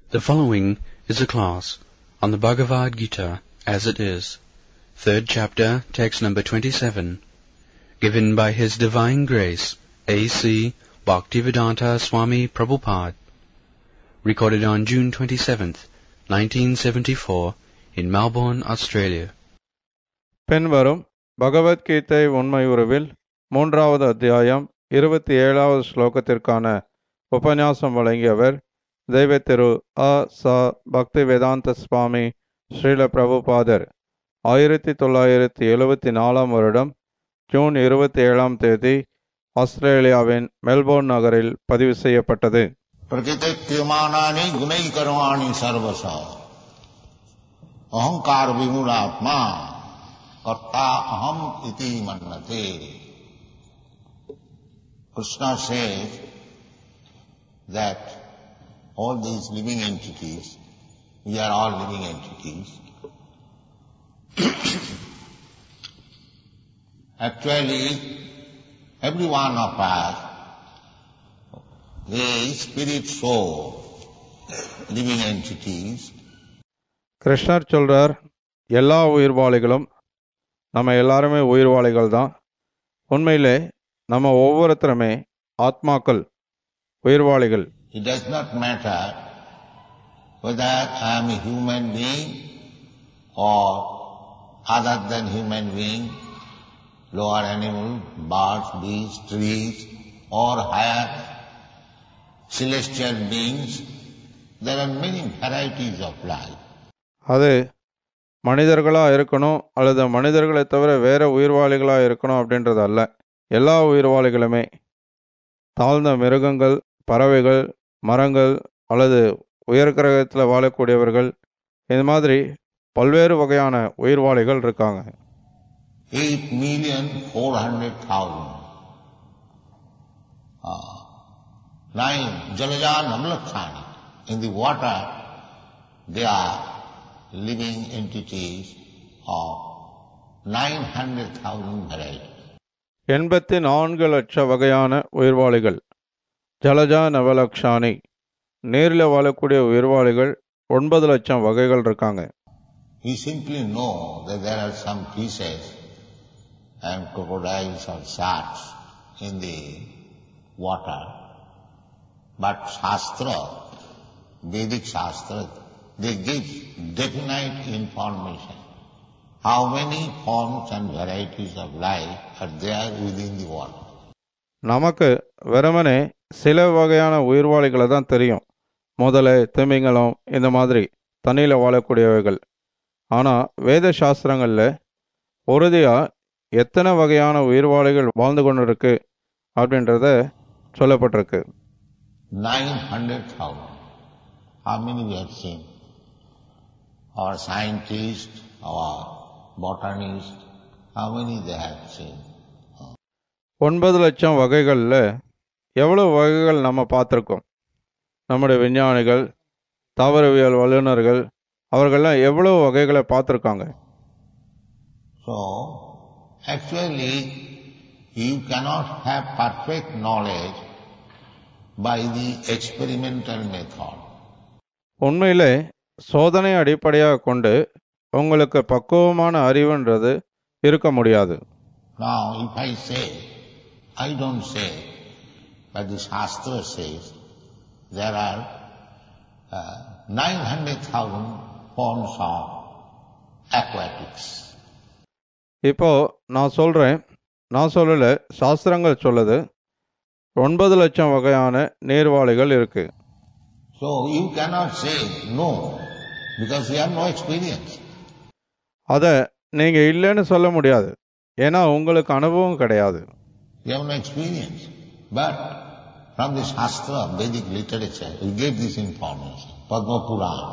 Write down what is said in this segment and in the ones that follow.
The following is a class on the Bhagavad Gita as it is, third chapter, text number 27, given by His Divine Grace, A.C. Bhaktivedanta Swami Prabhupada, recorded on June 27th, 1974, in Melbourne, Australia. பின்வரும் பகவத்கீதை உண்மை உருவில் மூன்றாவது அத்தியாயம் இருபத்தி ஏழாவது ஸ்லோகத்திற்கான உபன்யாசம் வழங்கியவர் தெய்வ திரு அ ச பக்தி வேதாந்த சுவாமி ஸ்ரீல பிரபுபாதர் ஆயிரத்தி தொள்ளாயிரத்தி எழுபத்தி நாலாம் வருடம் ஜூன் இருபத்தி ஏழாம் தேதி ஆஸ்திரேலியாவின் மெல்போர்ன் நகரில் பதிவு செய்யப்பட்டது प्रकृति क्रियमाणानि गुणै कर्माणि सर्वश अहंकार विमूढ़ात्मा कर्ता अहम इति मन्नते Krishna says that all these living entities, we are all living entities, actually every one of us the spirit soul, living entities, கிருஷ்ணர் சொல்றார் எல்லா உயிர்வாளிகளும் நம்ம எல்லாருமே உயிர்வாளிகள் தான் உண்மையிலே நம்ம ஒவ்வொருத்தருமே ஆத்மாக்கள் உயிர்வாளிகள் it does not matter whether I am a human being or other than human being, lower animal, birds, beasts, trees, or higher celestial beings. There are many varieties of life. அது மனிதர்களாக இருக்கணும் அல்லது மனிதர்களை தவிர வேற உயிர்வாளிகளாக இருக்கணும் அப்படின்றது அல்ல எல்லா உயிர்வாளிகளுமே தாழ்ந்த மிருகங்கள் பறவைகள் மரங்கள் அல்லது உயர் கிரகத்தில் வாழக்கூடியவர்கள் இது மாதிரி பல்வேறு வகையான உயிர்வாளிகள் இருக்காங்க Eight million four hundred thousand. Uh, nine Jalaja Namlakhani. In the water, they are living entities of nine hundred thousand varieties. எண்பத்தி நான்கு லட்ச வகையான உயிர்வாளிகள் ஜலஜா நவலக்ஷானி நீரில் வாழக்கூடிய உயிர்வாளிகள் ஒன்பது லட்சம் வகைகள் இருக்காங்க We simply know that there are some fishes and crocodiles or sharks in the water. But Shastra, Vedic Shastra, they give definite information. How many forms and varieties of life are there within the water. நமக்கு வெறுமனே சில வகையான உயிர்வாளிகளை தான் தெரியும் முதலை திமிங்கலம் இந்த மாதிரி தண்ணியில் வாழக்கூடியவைகள் ஆனால் வேத சாஸ்திரங்களில் உறுதியாக எத்தனை வகையான உயிர்வாளிகள் வாழ்ந்து கொண்டு இருக்கு அப்படின்றத சொல்லப்பட்டிருக்கு 900,000. How many we have seen? Our scientists, our botanists, how many they have seen? ஒன்பது லட்சம் வகைகளில் எவ்வளோ வகைகள் நம்ம பார்த்துருக்கோம் நம்முடைய விஞ்ஞானிகள் தாவரவியல் வல்லுநர்கள் அவர்கள்லாம் எவ்வளோ வகைகளை பார்த்துருக்காங்க So, actually, you cannot have perfect knowledge by the experimental method. உண்மையிலே சோதனை அடிப்படையாக கொண்டு உங்களுக்கு பக்குவமான அறிவுன்றது இருக்க முடியாது Now, if I say, I don't say, but the Shastra says, there are uh, 900,000 forms of aquatics. இப்போ நான் சொல்கிறேன் நான் சொல்லலை சாஸ்திரங்கள் சொல்லுது ஒன்பது லட்சம் வகையான நீர்வாளிகள் இருக்கு So you cannot say no, because you have no experience. அதை நீங்கள் இல்லைன்னு சொல்ல முடியாது ஏன்னா உங்களுக்கு அனுபவம் கிடையாது You have no experience. But from the Shastra, Vedic literature, we get this information. Padma Purana.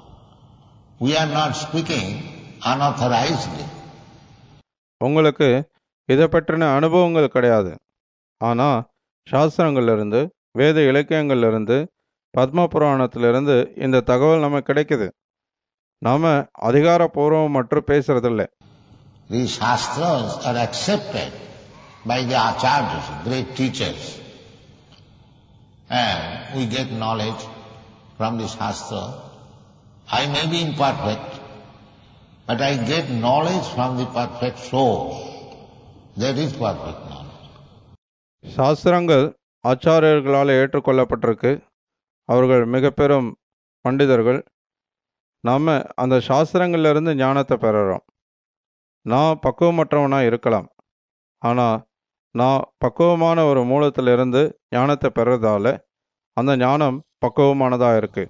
We are not speaking unauthorizedly. உங்களுக்கு இதை பற்றின அனுபவங்கள் கிடையாது ஆனால் சாஸ்திரங்கள்லேருந்து வேத இலக்கியங்கள்லேருந்து பத்ம புராணத்திலிருந்து இந்த தகவல் நமக்கு கிடைக்குது நாம அதிகாரப்பூர்வம் மற்றும் பேசுறதில்ல These Shastras are accepted by the acharyas, great teachers. And we get knowledge from the Shastra. I may be imperfect, but I get knowledge from the perfect source. That is perfect knowledge. சாஸ்திரங்கள் ஆச்சாரியர்களால் ஏற்றுக்கொள்ளப்பட்டிருக்கு அவர்கள் மிக பெரும் பண்டிதர்கள் நாம் அந்த சாஸ்திரங்கள்ல இருந்து ஞானத்தை பெறுறோம் நான் பக்குவமற்றவனாக இருக்கலாம் ஆனால் நான் பக்குவமான ஒரு மூலத்திலிருந்து ஞானத்தை பெறதால அந்த ஞானம் பக்குவமானதாக இருக்கு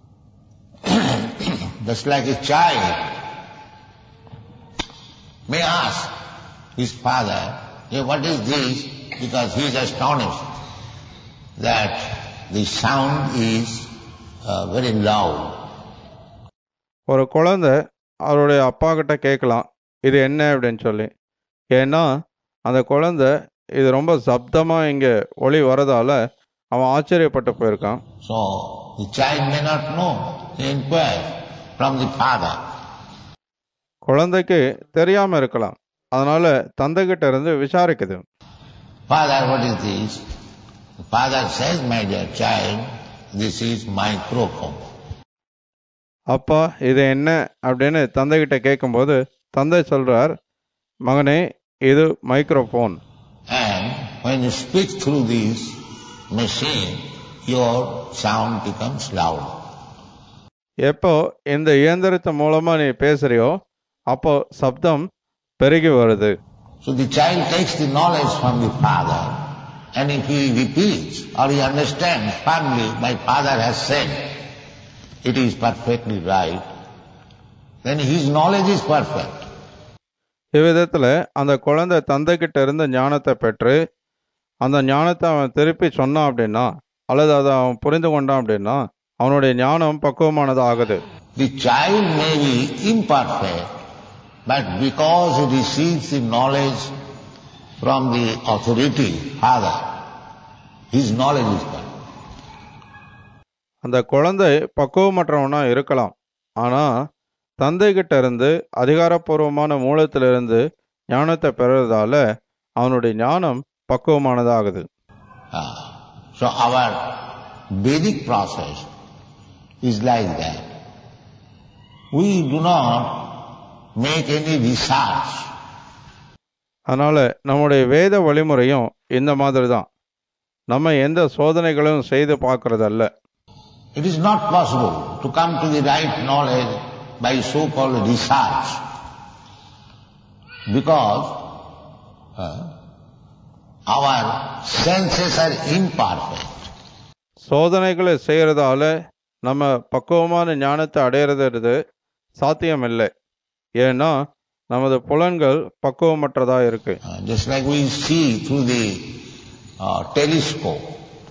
Just like a child may ask his father, hey, what is this? Because he is astonished that the sound is uh, very loud. ஒரு குழந்தை அவருடைய அப்பா கிட்ட கேட்கலாம் இது என்ன அப்படின்னு சொல்லி ஏன்னா அந்த குழந்தை இது ரொம்ப சப்தமாக இங்கே ஒளி வரதால அவன் ஆச்சரியப்பட்டு போயிருக்கான் So the child may not know. He inquires from the father. குழந்தைக்கு தெரியாம இருக்கலாம் அதனால தந்தை கிட்ட இருந்து விசாரிக்குது Father, what is this? The father says, my dear child, this is microphone. அப்பா இது என்ன அப்படின்னு தந்தை கிட்ட கேட்கும்போது தந்தை சொல்றார் மகனே இது microphone And when you speak through this machine, your sound becomes loud. எப்போ இந்த இயந்திரத்து மூலமா நீ பேசுறியோ அப்போ சப்தம் பெருகி வருது So the child takes the knowledge from the father, and if he repeats or he understands firmly, my father has said, it is perfectly right, then his knowledge is perfect. இவ்விதத்துல அந்த குழந்தை தந்தை கிட்ட இருந்து ஞானத்தை பெற்று அந்த ஞானத்தை அவன் திருப்பி சொன்னான் அப்படின்னா அல்லது அதை அவன் புரிந்து கொண்டான் அப்படின்னா அவனுடைய ஞானம் பக்குவமானது ஆகுது The child may be imperfect, but because he receives the knowledge from the authority, father, his knowledge is perfect. அந்த குழந்தை பக்குவமற்றவனா இருக்கலாம் ஆனா தந்தை கிட்ட இருந்து அதிகாரப்பூர்வமான மூலத்திலிருந்து ஞானத்தை பெறுறதால அவனுடைய ஞானம் பக்குவமானதாகுது Ah, so our Vedic process is like that. We do not make any research. அதனால நம்முடைய வேத வழிமுறையும் இந்த மாதிரி தான் நம்ம எந்த சோதனைகளும் செய்து பார்க்கறதல்ல It is not possible to come to the right knowledge by so-called research. Because uh, our senses are imperfect. சோதனைகளை செய்யறதால நம்ம பக்குவமான ஞானத்தை அடையிறது சாத்தியம் இல்லை ஏன்னா நமது புலன்கள் பக்குவமற்றதா இருக்கு Uh, just like we see through the uh, telescope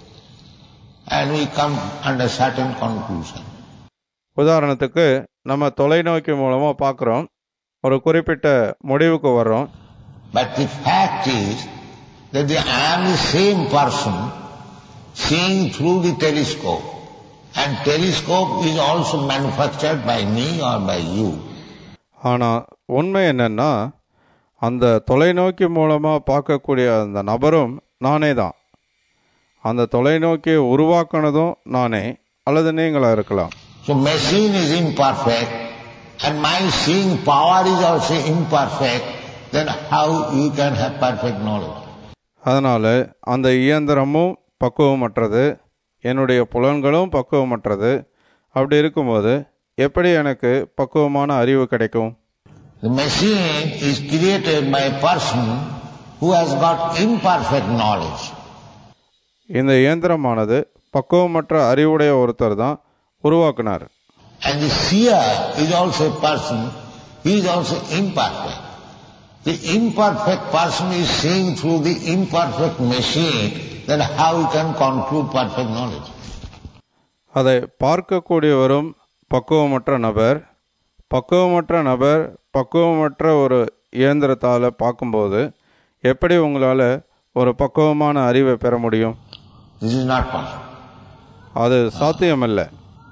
and we come under certain conclusion. உதாரணத்துக்கு நம்ம தொலைநோக்கி மூலமா பார்க்குறோம் ஒரு குறிப்பிட்ட முடிவுக்கு வர்றோம் But the fact is that the, I am the same person seeing through the telescope and telescope is also manufactured by me or by you. ஆனால் உண்மை என்னன்னா அந்த தொலைநோக்கி மூலமாக பார்க்கக்கூடிய அந்த நபரும் நானே தான் அந்த தொலைநோக்கியை உருவாக்குனதும் நானே அல்லது நீங்களா இருக்கலாம் So machine is imperfect and my seeing power is also imperfect, then how you can have perfect knowledge? அதனால் அந்த இயந்திரமும் பக்குவமற்றது என்னுடைய புலன்களும் பக்குவமற்றது அப்படி இருக்கும்போது எப்படி எனக்கு பக்குவமான அறிவு கிடைக்கும் The machine is created by a person who has got imperfect knowledge. இந்த இயந்திரமானது பக்குவமற்ற அறிவுடைய ஒருத்தர் தான் உருவாக்குனார் And the seer is also a person, he is also imperfect. The imperfect person is seeing through the imperfect machine, then how he can conclude perfect knowledge? அதை பார்க்கக்கூடியவரும் பக்குவமற்ற நபர் பக்குவமற்ற நபர் பக்குவமற்ற ஒரு இயந்திரத்தால் பார்க்கும்போது எப்படி உங்களால் ஒரு பக்குவமான அறிவை பெற முடியும் This is not possible. அது சாத்தியமல்ல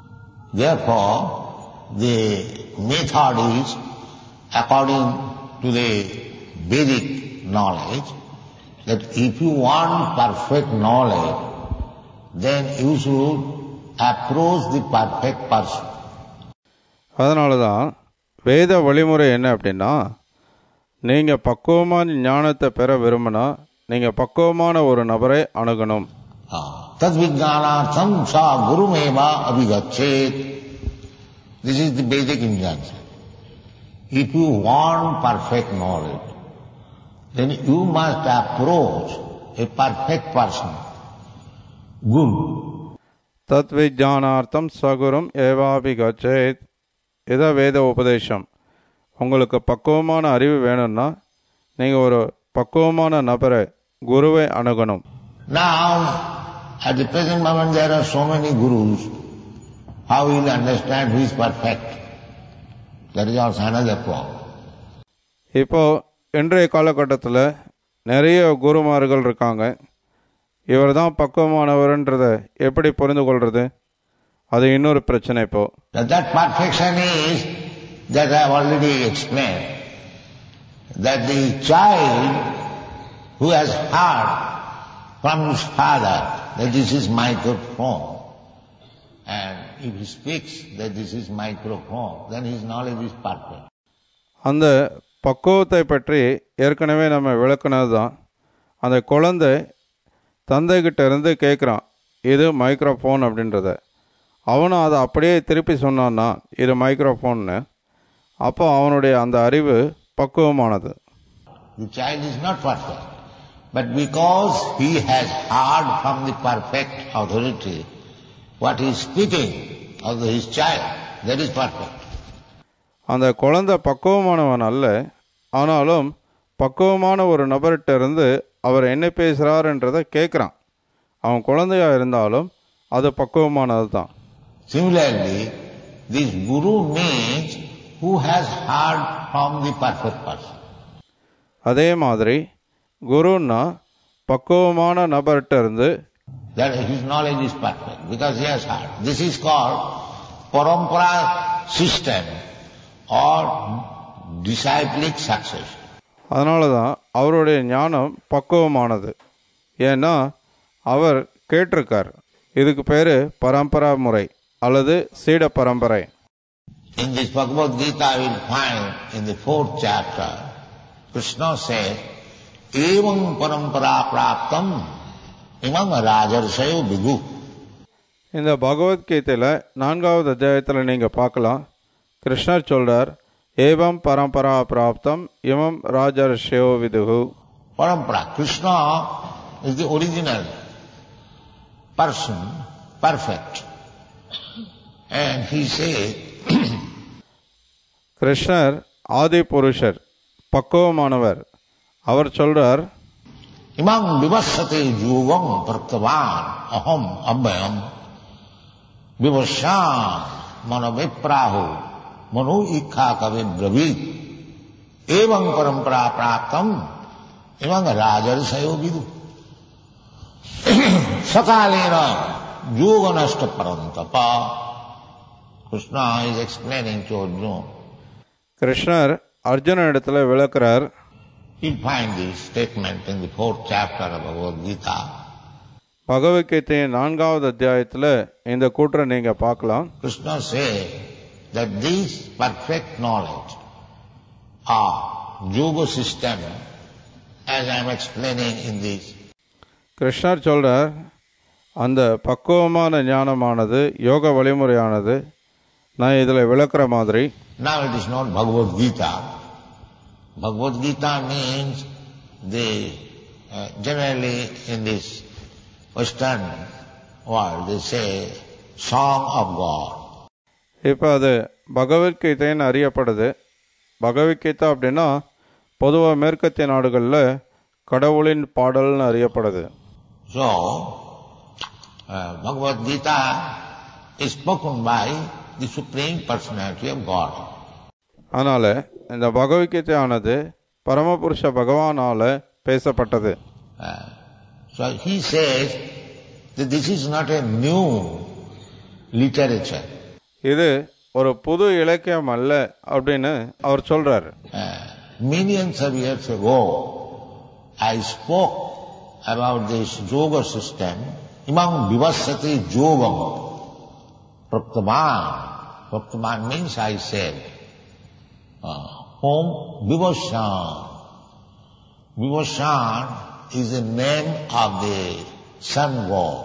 Therefore, the method is according to the Vedic knowledge that if you want perfect knowledge, then you should approach the perfect person. அதனால தான் வேத வழிமுறை என்ன அப்படின்னா நீங்கள் பக்குவமான ஞானத்தை பெற விரும்பினா நீங்கள் பக்குவமான ஒரு நபரை அணுகணும் Tadvijnanatham sa gurumeva abhigachet. This is the basic injunction. If you want perfect knowledge, then you must approach a perfect person, Guru. தத் விஜானார்த்தம் சகுரும் ஏவாபி கச்சேத் இத வேத உபதேசம் உங்களுக்கு பக்குவமான அறிவு வேணும்னா நீங்கள் ஒரு பக்குவமான நபரை குருவை அணுகணும் Now, at the present moment there are so many gurus. How will you understand who is perfect? That is also another problem. இப்போ இன்றைய காலகட்டத்தில் நிறைய குருமார்கள் இருக்காங்க இவர் தான் பக்குவமானவர்ன்றதை எப்படி புரிந்து கொள்வது அது இன்னொரு பிரச்சனை இப்போ That, that perfection is, that I have already explained, that the child who has heard from his father that this is microphone, and if he speaks that this is microphone, then his knowledge is perfect. அந்த பக்குவத்தை பற்றி ஏற்கனவே நம்ம விளக்குனது தான் அந்த குழந்தை தந்தைகிட்ட இருந்து கேட்குறான் இது மைக்ரோஃபோன் அப்படின்றத அவனும் அதை அப்படியே திருப்பி சொன்னான்னா இது மைக்ரோஃபோன்னு அப்போ அவனுடைய அந்த அறிவு பக்குவமானது The child is not perfect. But because he has heard from the perfect authority what he is speaking of his child, that is perfect. அந்த குழந்தை பக்குவமானவன் அல்ல ஆனாலும் பக்குவமான ஒரு நபர்கிட்ட இருந்து அவர் என்ன பேசுகிறாருன்றதை கேட்குறான் அவன் குழந்தையா இருந்தாலும் அது பக்குவமானது தான் Similarly, this guru means who has heard from the perfect person. அதே மாதிரி குருன்னா பக்குவமான நபர்கிட்ட இருந்து That his knowledge is perfect because he has heard. This is called parampara system or disciplic succession. அதனால தான் அவருடைய ஞானம் பக்குவமானது ஏன்னா அவர் கேட்டிருக்கார் இதுக்கு பேர் பரம்பரா முறை அல்லது சீட பரம்பரை In this Bhagavad Gita we will find in the fourth chapter, Krishna says, Evam parampara praptam imam rajarsayo vigu. இந்த பகவத்கீதையில் நான்காவது அத்தியாயத்தில் நீங்கள் பார்க்கலாம் கிருஷ்ணர் சொல்றார் ஏவம் பரம்பரா பிராப்தம் இமம் ராஜர்ஷியோ விதுகு Parampara. Krishna is the original person, perfect. And he says, கிருஷ்ணர் ஆதி புருஷர் பக்குவமானவர் அவர் சொல்றார் Imam vivasate yugam praktavan aham abhayam vivasyan manaviprahu manu ikha kavi bravit evam parampara praptam imam rajarsayo vidu sakalena yoganashta parantapa Krishna is explaining to Arjuna. கிருஷ்ணர் அர்ஜுன இடத்துல விளக்குறார் You'll find this statement in the fourth chapter of Bhagavad Gita. பகவத்கீதையின் நான்காவது அத்தியாயத்தில் இந்த கூற்றை நீங்கள் பார்க்கலாம் Krishna said that this perfect knowledge of yoga system, as I am explaining in this, கிருஷ்ணர் சொல்றார் அந்த பக்குவமான ஞானமானது யோக வழிமுறையானது நான் இதில் விளக்குற மாதிரி now it is not Bhagavad Gita. Bhagavad Gita means the, uh, generally in this Western world they say Song of God. இப்போ அது பகவத்கீதைன்னு அறியப்படுது பகவத்கீதா அப்படின்னா பொதுவாக மேற்கத்திய நாடுகளில் கடவுளின் பாடல்னு அறியப்படுது So, uh, Bhagavad Gita is spoken by the Supreme Personality of God. அதனால் இந்த பகவத்கீதையானது பரமபுருஷ பகவானால் பேசப்பட்டது Uh, so he says that this is not a new literature. இது ஒரு புது இலக்கியம் அல்ல அப்படின்னு அவர் சொல்றார் Uh, millions of years ago, I spoke about this yoga system, imam vivasati yogam. Praktaman. Praktaman means I said, uh, whom Vivashan. Vivashan is the name of the sun god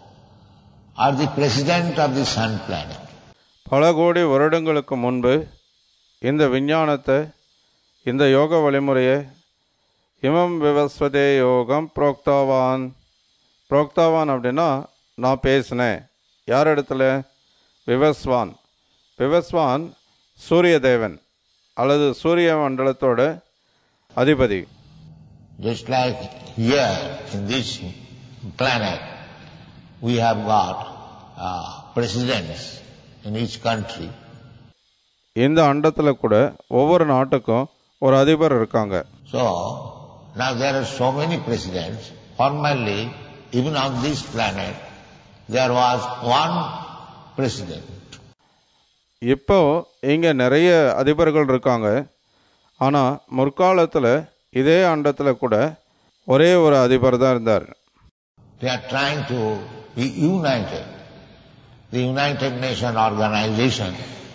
or the president of the sun planet. பல கோடி வருடங்களுக்கு முன்பு இந்த விஞ்ஞானத்தை இந்த யோக வழிமுறையை இமம் விவஸ்வதே யோகம் புரோக்தாவான் புரோக்தாவான் அப்படின்னா நான் பேசினேன் யார் இடத்துல விவஸ்வான் விவஸ்வான் சூரிய தேவன் அல்லது சூரிய மண்டலத்தோட அதிபதி Just like here in this planet, we have got uh, presidents in each country. இந்த அண்டத்தில் கூட ஒவ்வொரு நாட்டுக்கும் ஒரு அதிபர் இருக்காங்க So, now there are so many presidents. Formerly, even on this planet, there was one president. இப்போ இங்கே நிறைய அதிபர்கள் இருக்காங்க ஆனால் முற்காலத்தில் இதே அண்டத்தில் கூட ஒரே ஒரு அதிபர் தான் இருந்தார் They are trying to be united. The United Nations organization,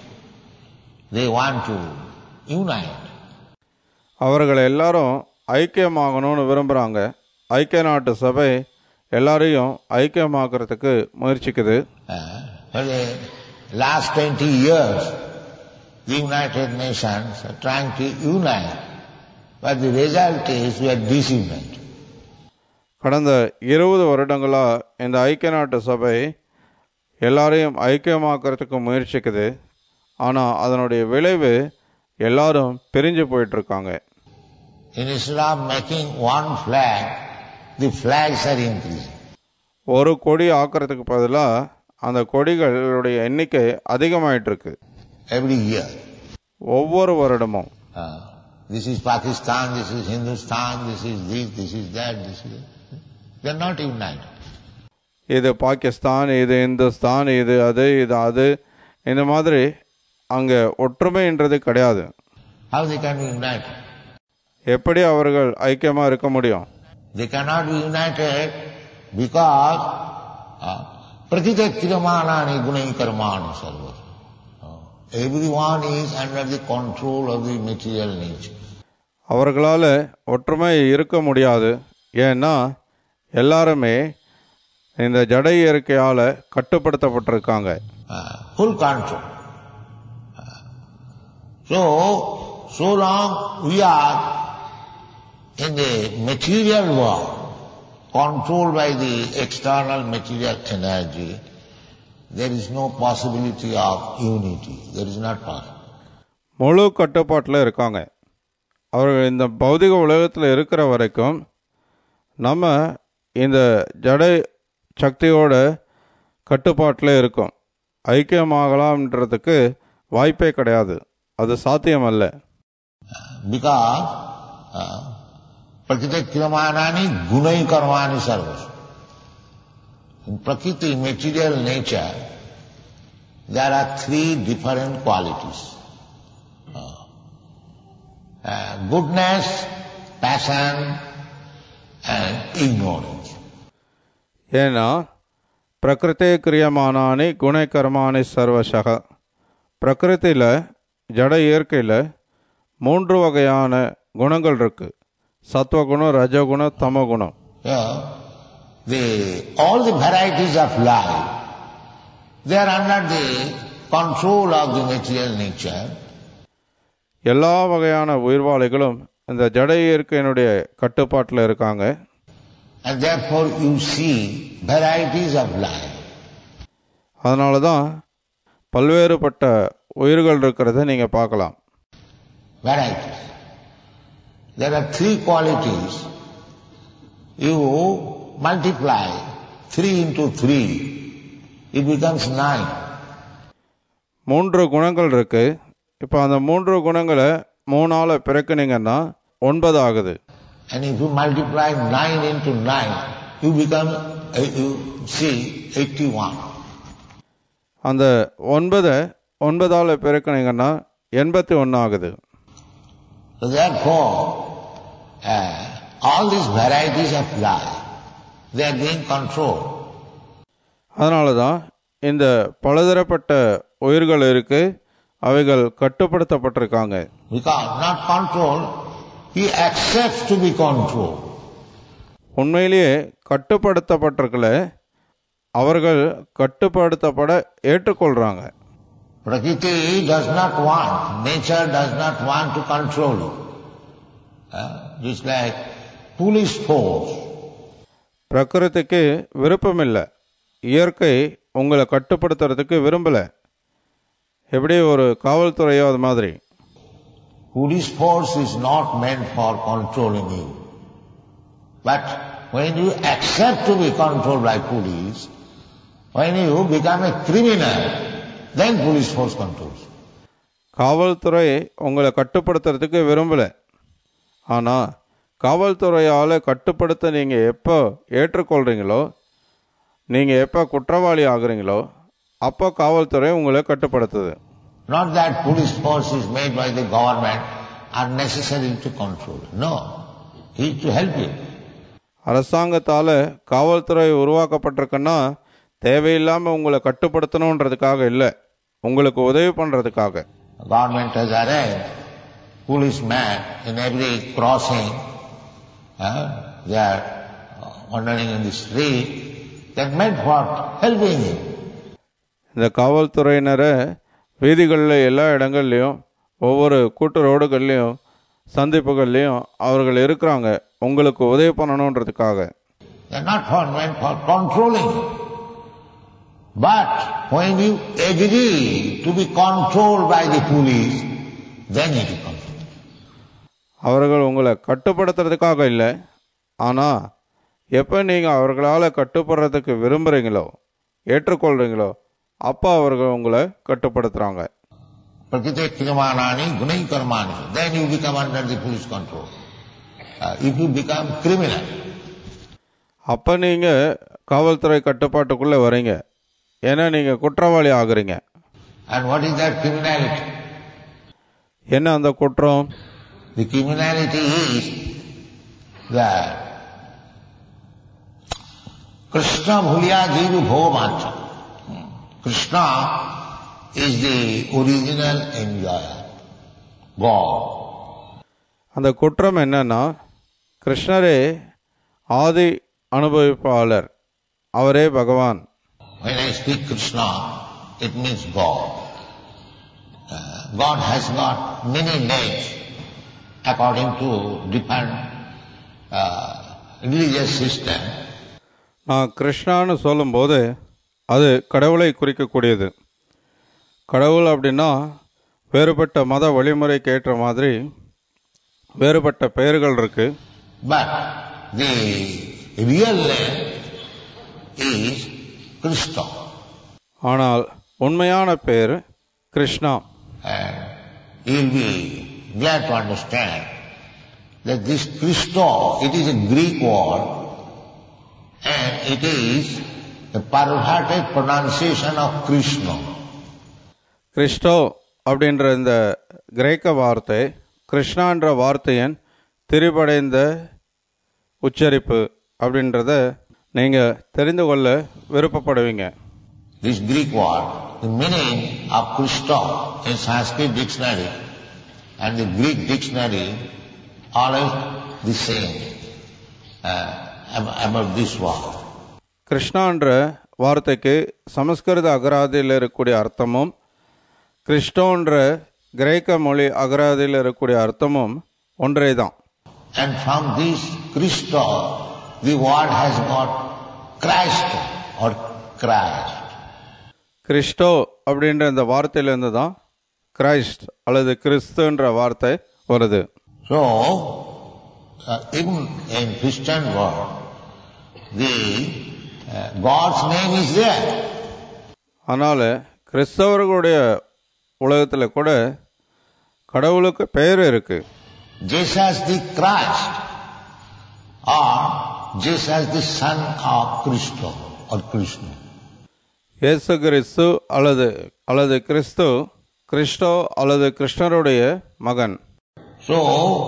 they want to unite. அவர்கள் எல்லாரும் ஐக்கியமாகணும்னு விரும்புகிறாங்க ஐக்கிய நாட்டு சபை எல்லாரையும் ஐக்கியமாக்குறதுக்கு முயற்சிக்குது Uh, for the last 20 years, the United Nations are trying to unite, but the result is we are disunited. கடந்த இருபது வருடங்களாக இந்த ஐக்கிய நாட்டு சபை எல்லாரையும் ஐக்கியமாக்குறதுக்கு முயற்சிக்குது ஆனால் அதனுடைய விளைவு எல்லாரும் பிரிஞ்சு போயிட்டு இருக்காங்க Instead of making one flag, the flags are increasing. ஒரு கொடி ஆக்கிறதுக்கு பதிலாக அந்த கொடிகளுடைய எண்ணிக்கை அதிகமாயிட்டு இருக்கு Every year. ஒவ்வொரு வருடமும் Uh, this is Pakistan, this is Hindustan, this is this, this is that, this is that. They are not united. இது பாகிஸ்தான் இது இந்துஸ்தான் இது அது இது அது இந்த மாதிரி அங்கே ஒற்றுமைன்றது கிடையாது How they can be united? எப்படி அவர்கள் ஐக்கியமாக இருக்க முடியும் They cannot be united because uh, pratitakkiramanani gunai karmani sarva. Uh, everyone is under the control of the material nature. அவர்களால் ஒற்றுமை இருக்க முடியாது ஏன்னா எல்லாருமே இந்த ஜட இயற்கையால் கட்டுப்படுத்தப்பட்டிருக்காங்க Uh, full control. Uh, so, so long we are in the material world, controlled by the external material energy, there is no possibility of unity. There is not possible. முழு கட்டுப்பாட்டில் இருக்காங்க அவர்கள் இந்த பௌதிக உலகத்தில் இருக்கிற வரைக்கும் நம்ம இந்த ஜட சக்தியோட கட்டுப்பாட்டில் இருக்கோம் ஐக்கியமாகலாம்ன்றதுக்கு வாய்ப்பே கிடையாது அது சாத்தியமல்ல Because uh, prakriti kriyamanani gunai karmani sarvas. In prakriti, material nature, there are three different qualities. Uh, uh, goodness, passion, and ignorance. ஏன்னா பிரகிருதி கிரியமானானி குணகர்மானி சர்வசக பிரகிருதியில் ஜட இயற்கையில் மூன்று வகையான குணங்கள் இருக்கு சத்வகுணம் ரஜகுணம் தமகுணம் Yeah. The, all the varieties of life, they are under the control of the material nature. எல்லா வகையான உயிர்வாளிகளும் இந்த ஜட இயற்கையினுடைய கட்டுப்பாட்டில் இருக்காங்க And therefore you see varieties of life. அதனால தான் பல்வேறுபட்ட உயிர்கள் இருக்கிறத நீங்கள் பார்க்கலாம் Varieties. There are three qualities. You multiply three into three, it becomes nine. மூன்று குணங்கள் இருக்கு இப்போ அந்த மூன்று குணங்களை மூணால் பிறக்குனீங்கன்னா ஒன்பது ஆகுது And if you multiply nine into nine, you become, uh, you see, 81. அந்த ஒன்பதை ஒன்பதால் பிறக்குனீங்கன்னா எண்பத்தி ஒன்று ஆகுது So therefore, uh, all these varieties of life, they are being controlled. அதனால தான் இந்த பலதரப்பட்ட உயிர்கள் இருக்கு அவைகள் கட்டுப்படுத்தப்பட்டிருக்காங்க Because not controlled, he accepts to be controlled. உண்மையிலேயே கட்டுப்படுத்தப்பட்டிருக்கல அவர்கள் கட்டுப்படுத்தப்பட ஏற்றுக்கொள்றாங்க Prakriti does not want, nature does not want to control you. Uh, just like police force. பிரகிருதிக்கு விருப்பமில்லை இயற்கை உங்களை கட்டுப்படுத்துறதுக்கு விரும்பல எப்படி ஒரு காவல்துறையோ அது மாதிரி Police force is not meant for controlling you. But when you accept to be controlled by police, when you become a criminal, then police force controls. you. காவல்துறை உங்களை கட்டுப்படுத்துறதுக்கு விரும்பல ஆனா காவல்துறையால கட்டுப்படுத்த நீங்க எப்போ ஏற்றுக்கொள்றீங்களோ நீங்க எப்போ குற்றவாளி ஆகுறீங்களோ அப்போ காவல்துறை உங்களை கட்டுப்படுத்துது Not that police force is made by the government are necessary to control you. No. It is to help you. அரசாங்கத்தால காவல்துறை உருவாக்கப்பட்டிருக்குன்னா தேவையில்லாம உங்களை கட்டுப்படுத்தணுன்றதுக்காக இல்லை உங்களுக்கு உதவி பண்றதுக்காக Government has arranged policemen in every crossing. Uh, they are wandering in the street. They are meant for helping you. இந்த காவல்துறையினரை வீதிகளில் எல்லா இடங்கள்லையும் ஒவ்வொரு கூட்டு ரோடுகள்லையும் சந்திப்புகள்லையும் அவர்கள் இருக்கிறாங்க உங்களுக்கு உதவி பண்ணணுன்றதுக்காக They are not for meant for controlling you. But when you agree to be controlled by the police, then it is control. அவர்கள் உங்களை கட்டுப்படுத்துறதுக்காக இல்லை ஆனால் எப்போ நீங்கள் அவர்களால் கட்டுப்படுறதுக்கு விரும்புகிறீங்களோ ஏற்றுக்கொள்கிறீங்களோ அப்போ அவர்கள் உங்களை கட்டுப்படுத்துகிறாங்க Prakriti kriyamanani gunai karmani. Then you become under the police control. Uh, if you become criminal, அப்போ நீங்கள் காவல்துறை கட்டுப்பாட்டுக்குள்ளே வரீங்க ஏன்னா நீங்கள் குற்றவாளி ஆகுறீங்க and what is that criminality? என்ன அந்த குற்றம் The criminality is that Krishna bhulya jiva bhogamacha. Krishna is the original enjoyer, God. அந்த குற்றம் என்னன்னா கிருஷ்ணரே ஆதி அனுபவிப்பாளர் அவரே பகவான் When I speak Krishna, it means God. Uh, God has got many names according to different uh, religious system. நான் கிருஷ்ணான்னு சொல்லும்போது அது கடவுளை குறிக்கக்கூடியது கடவுள் அப்படின்னா வேறுபட்ட மத வழிமுறைக்கு ஏற்ற மாதிரி வேறுபட்ட பெயர்கள் இருக்கு But the real name is Krishna. ஆனால் உண்மையான பெயர் Krishna And you'll be glad to understand that this Krishna, it is a Greek word and it is a perverted pronunciation of Krishna. Crasto அப்படின்ற இந்த கிரேக்க வார்த்தை கிருஷ்ணான்ற வார்த்தையின் திரிபடைந்த உச்சரிப்பு அப்படின்றத நீங்கள் தெரிந்து கொள்ள விருப்பப்படுவீங்க This Greek word, the meaning of Krishna in Sanskrit dictionary and the Greek dictionary always the same uh, ab- about this word. கிருஷ்ணான்ற வார்த்தைக்கு சமஸ்கிருத அகராதியில் இருக்கக்கூடிய அர்த்தமும் கிறிஸ்டோன்ற கிரேக்க மொழி அகராதியில் இருக்கக்கூடிய அர்த்தமும் ஒன்றே தான் And from this Krishna, the word has got Christ or Christ. Crasto அப்படின்ற இந்த வார்த்தையிலேருந்து தான் கிரைஸ்ட் அல்லது கிறிஸ்துன்ற வார்த்தை வருது So, uh, even in Christian world, the uh, God's name is there. அதனால் கிறிஸ்தவர்களுடைய உலகத்தில் கூட கடவுளுக்கு பெயர் இருக்கு Jesus the Christ or Jesus the son of Krishna or Krishna. இயேசு கிறிஸ்து அல்லது அல்லது கிறிஸ்து கிறிஸ்டோ அல்லது கிருஷ்ணருடைய மகன் So,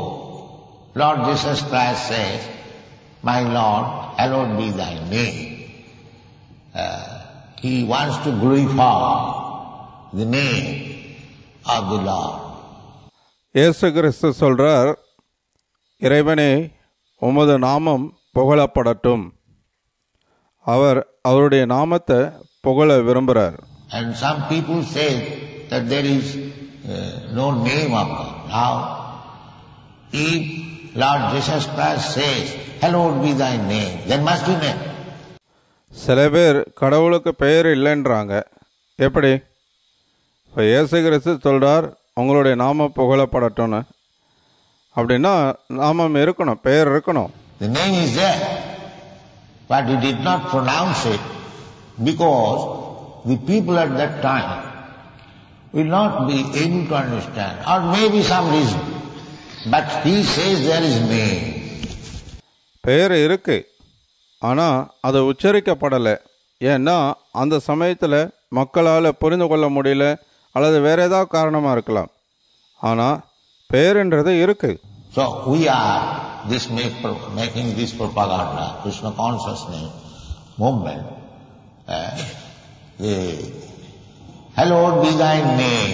Lord Jesus Christ says, My Lord, hallowed be thy name. Uh, he wants to glorify the name of the Lord. இயேசு கிறிஸ்து சொல்றார் இறைவனே உமது நாமம் புகழப்படட்டும் அவர் அவருடைய நாமத்தை புகழ விரும்புகிறார் And some people say that there is uh, no name of God. Now, if Lord Jesus Christ says, Hallowed be thy name, there must be name. சில பேர் கடவுளுக்கு பெயர் இல்லைன்றாங்க எப்படி இப்போ இயேசு கிறிஸ்து சொல்றார் உங்களுடைய நாமம் புகழப்படட்டும்னு அப்படின்னா நாமம் இருக்கணும் பெயர் இருக்கணும் The name is there, but he did not pronounce it because the people at that time will not be able to understand, or maybe some reason. But he says there is name. பெயர் இருக்கு ஆனால் அது உச்சரிக்கப்படலை ஏன்னா அந்த சமயத்தில் மக்களால் புரிந்து கொள்ள முடியல அல்லது வேற ஏதாவது காரணமாக இருக்கலாம் ஆனால் பெயருன்றது இருக்கு So we are this make, making this propaganda, Krishna consciousness movement. eh, the, Hallowed be thy name,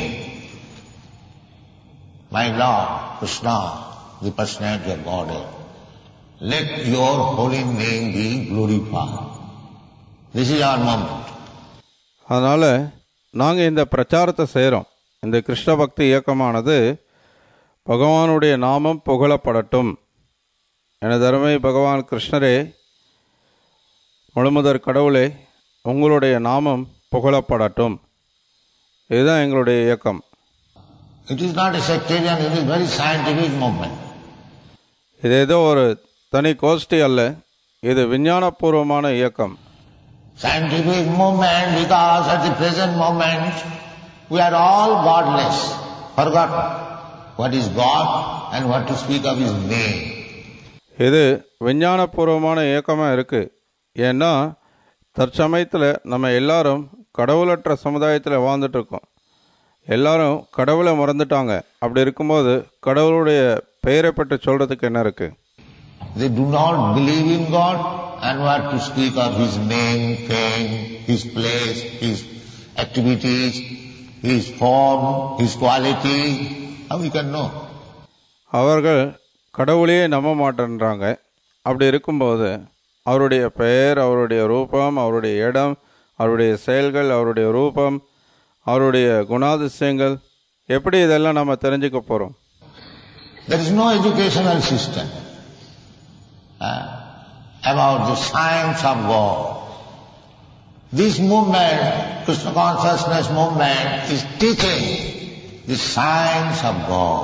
my Lord Krishna, the personality of Godhead. Let your holy name be glorified. This is our movement. அதனால் நாங்கள் இந்த பிரச்சாரத்தை செய்கிறோம் இந்த கிருஷ்ண பக்தி இயக்கமானது பகவானுடைய நாமம் புகழப்படட்டும் எனது அருமை பகவான் கிருஷ்ணரே முழுமுதற் கடவுளே உங்களுடைய நாமம் புகழப்படட்டும் இதுதான் எங்களுடைய இயக்கம் It is not a sectarian, it is very scientific movement. இது ஏதோ ஒரு தனி கோஷ்டி அல்ல இது விஞ்ஞானபூர்வமான இயக்கம் Scientific movement because at the present moment we are all godless, forgotten what is God and what to speak of His name. இது விஞ்ஞானபூர்வமான இயக்கமாக இருக்குது ஏன்னா தற்சமயத்தில் நம்ம எல்லாரும் கடவுளற்ற சமுதாயத்தில் வாழ்ந்துட்டு இருக்கோம் எல்லாரும் கடவுளை மறந்துட்டாங்க அப்படி இருக்கும்போது கடவுளுடைய பெயரை பற்றி சொல்கிறதுக்கு என்ன இருக்குது They do not believe in God and what to speak of His name, fame, His place, His activities, His form, His quality. How we can know? அவர்கள் கடவுளையே நம்ப மாட்டேன்றாங்க அப்படி இருக்கும்போது அவருடைய பெயர் அவருடைய ரூபம் அவருடைய இடம் அவருடைய செயல்கள் அவருடைய ரூபம் அவருடைய குணாதிசயங்கள் எப்படி இதெல்லாம் நம்ம தெரிஞ்சுக்க போகிறோம் There is no educational system uh, about the science of God. This movement, Krishna consciousness movement, is teaching the science of God.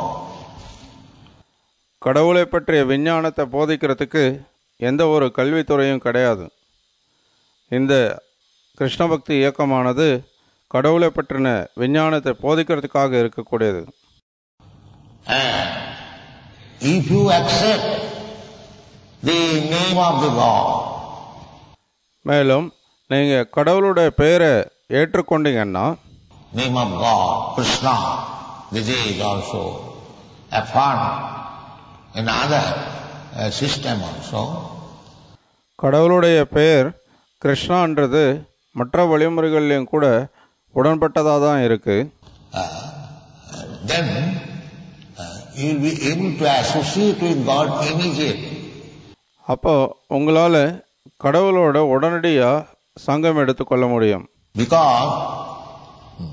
கடவுளை பற்றிய விஞ்ஞானத்தை போதிக்கிறதுக்கு எந்த ஒரு கல்வித்துறையும் கிடையாது இந்த கிருஷ்ண பக்தி இயக்கமானது கடவுளை பற்றின விஞ்ஞானத்தை போதிக்கிறதுக்காக இருக்கக்கூடியது And if you accept the name of the God, மேலும் நீங்கள் கடவுளுடைய பெயரை ஏற்றுக்கொண்டீங்கன்னா name of God, Krishna, this is also affirmed in other uh, system also. கடவுளுடைய பெயர் கிருஷ்ணான்றது மற்ற வழிமுறைகள்லையும் கூட உடன்பட்டதாக தான் இருக்குது Uh, then uh, you will be able to associate with God immediately. அப்போ உங்களால் கடவுளோட உடனடியாக சங்கம் எடுத்துக்கொள்ள முடியும் Because hmm,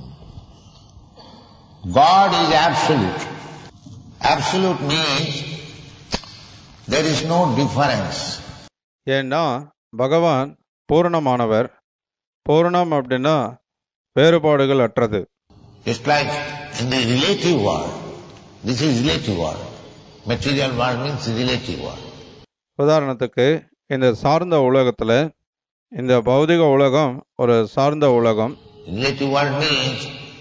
God is absolute. Absolute means there is no difference. ஏன்னா பகவான் பூரணமானவர் பூரணம் அப்படின்னா வேறுபாடுகள் அற்றது Just like in the relative world, this is relative world. Material world means relative world. உதாரணத்துக்கு இந்த சார்ந்த உலகத்தில் இந்த பௌதிக உலகம் ஒரு சார்ந்த உலகம் Relative world means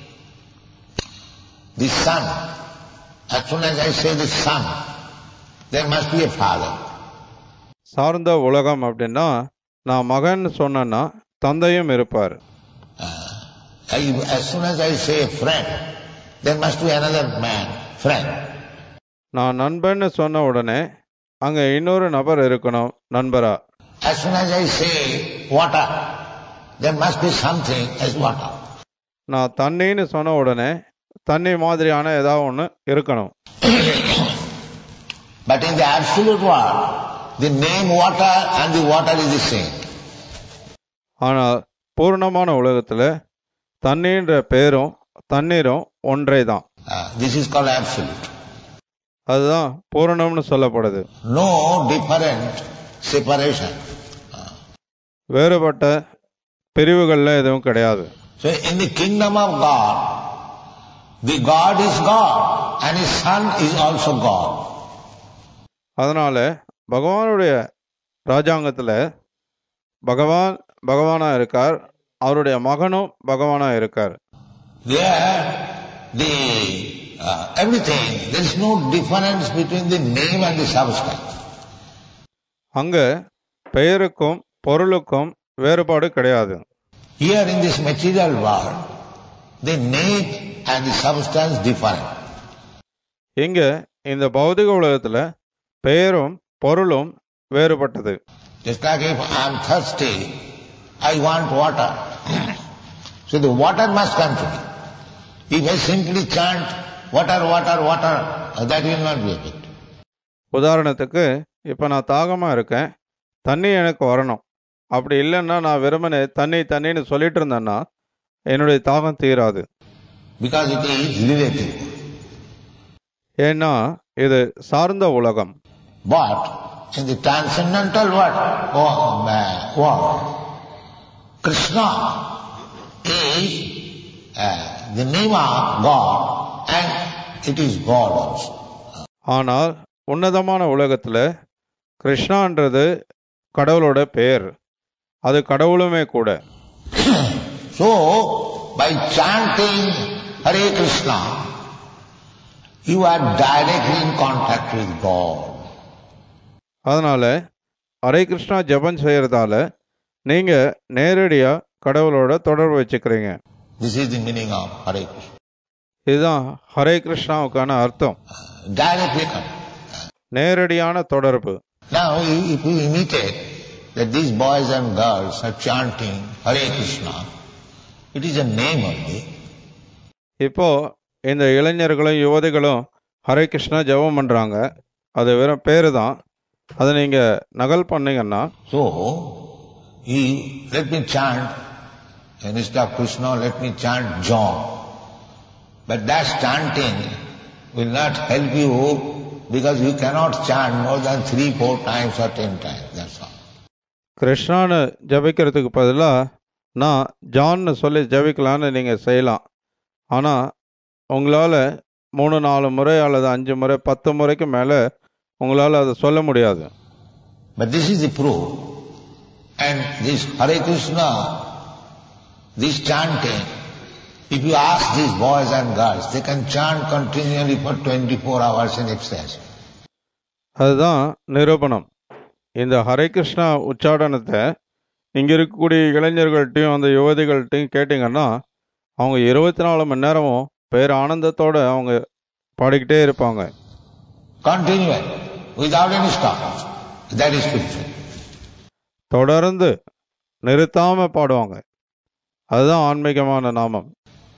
the son. As soon as I say the son, there must be a father. சார்ந்த உலகம் அப்படின்னா நான் மகன் சொன்னேன்னா தந்தையும் இருப்பார் Uh, I- as soon as I say a friend, there must be another man, friend. நான் நண்பன்னு சொன்ன உடனே அங்கே இன்னொரு நபர் இருக்கணும் நண்பரா As soon as I say water, there must be something as water. நான் தண்ணின்னு சொன்ன உடனே தண்ணி மாதிரியான ஏதாவது ஒன்று இருக்கணும் But in the absolute world, the name water and the water is the same. ஆனால் பூர்ணமான உலகத்தில் தண்ணின்ற பேரும் தண்ணீரும் ஒன்றே தான் Uh, this is called absolute. அதுதான் பூரணம்னு சொல்லப்படுது No different separation. வேறுபட்ட பிரிவுகளில் எதுவும் கிடையாது So in the kingdom of God, the God is God and his son is also God. அதனால பகவானுடைய ராஜாங்கத்தில் பகவான் பகவானா இருக்கார் அவருடைய மகனும் பகவானா இருக்கார் There, the uh, everything, there is no difference between the name and the substance. அங்க பெயருக்கும் பொருளுக்கும் வேறுபாடு கிடையாது Here in this material world, the name and the substance different. இங்க இந்த பௌதிக உலகத்துல பெயரும் பொருளும் வேறுபட்டது Just like if I am thirsty, I want water. so the water must come to me. If I simply chant water, water, water, uh, that will not be effective. உதாரணத்துக்கு இப்ப நான் தாகமா இருக்கேன் தண்ணி எனக்கு வரணும் அப்படி இல்லைன்னா நான் வெறுமனே தண்ணி தண்ணின்னு சொல்லிட்டு இருந்தேன்னா என்னுடைய தாகம் தீராது Because it is relative. ஏன்னா இது சார்ந்த உலகம் But in the transcendental world, oh, uh, world Krishna is uh, the name of God and it is God also. ஆனால் உன்னதமான உலகத்துல கிருஷ்ணான்றது கடவுளோட பெயர் அது கடவுளுமே கூட So, by chanting Hare Krishna, you are directly in contact with God. அதனால ஹரே கிருஷ்ணா ஜெபம் செய்யறதால நீங்க நேரடியா கடவுளோட தொடர்பு வச்சுக்கிறீங்க This is the meaning of Hare Krishna. இதுதான் ஹரே கிருஷ்ணாவுக்கான அர்த்தம் Directly contact. நேரடியான தொடர்பு Now, i- if you imitate that these boys and girls are chanting Hare Krishna, it is a name only. இப்போ இந்த இளைஞர்களும் யுவதிகளும் ஹரே கிருஷ்ணா ஜெபம் பண்றாங்க அது வெறும் பேரு தான் அதை நீங்க நகல் பண்ணீங்கன்னா So, you, let me chant, instead of Krishna, let me chant John. But that chanting will not help you because you cannot chant more than three, four times or ten times, that's all. கிருஷ்ணான்னு ஜபிக்கிறதுக்கு பதிலாக நான் ஜான்னு சொல்லி ஜபிக்கலான்னு நீங்கள் செய்யலாம் ஆனால் உங்களால் மூணு நாலு முறை அல்லது அஞ்சு முறை பத்து முறைக்கு மேலே உங்களால் அதை சொல்ல முடியாது But this is the proof. And this Hare Krishna, this chanting, if you ask these boys and girls, they can chant continually for 24 hours in excess. அதுதான் நிரூபணம் இந்த ஹரே கிருஷ்ணா உச்சாடனத்தை இங்கே இருக்கக்கூடிய இளைஞர்கள்ட்டையும் அந்த யுவதிகள்கிட்டையும் கேட்டிங்கன்னா அவங்க இருபத்தி நாலு மணி நேரமும் பேர் ஆனந்தத்தோட அவங்க பாடிக்கிட்டே இருப்பாங்க Continually, without any stop. That is spiritual. தொடர்ந்து நிறுத்தாம பாடுவாங்க அதுதான் ஆன்மீகமான நாமம்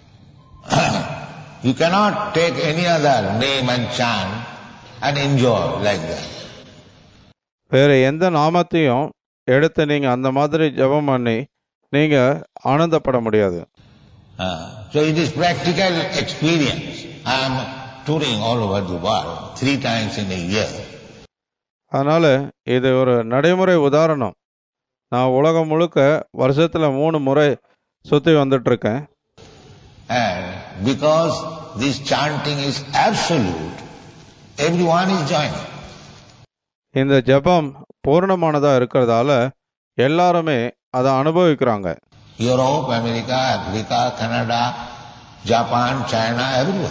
You cannot take any other name and chant and enjoy like that. வேற எந்த நாமத்தையும் எடுத்து நீங்க அந்த மாதிரி ஜெபம் பண்ணி நீங்க ஆனந்தப்பட முடியாது Uh, so it is practical experience. I am touring all over the world three times in a year. அதனால இது ஒரு நடைமுறை உதாரணம் நான் உலகம் முழுக்க வருஷத்துல மூணு முறை சுத்தி வந்துட்டு இருக்கேன் And because this chanting is absolute, everyone is joining. இந்த ஜெபம் பூர்ணமானதா இருக்கிறதால எல்லாருமே அதை அனுபவிக்கிறாங்க Europe, America, Africa, Canada, Japan, China, everywhere.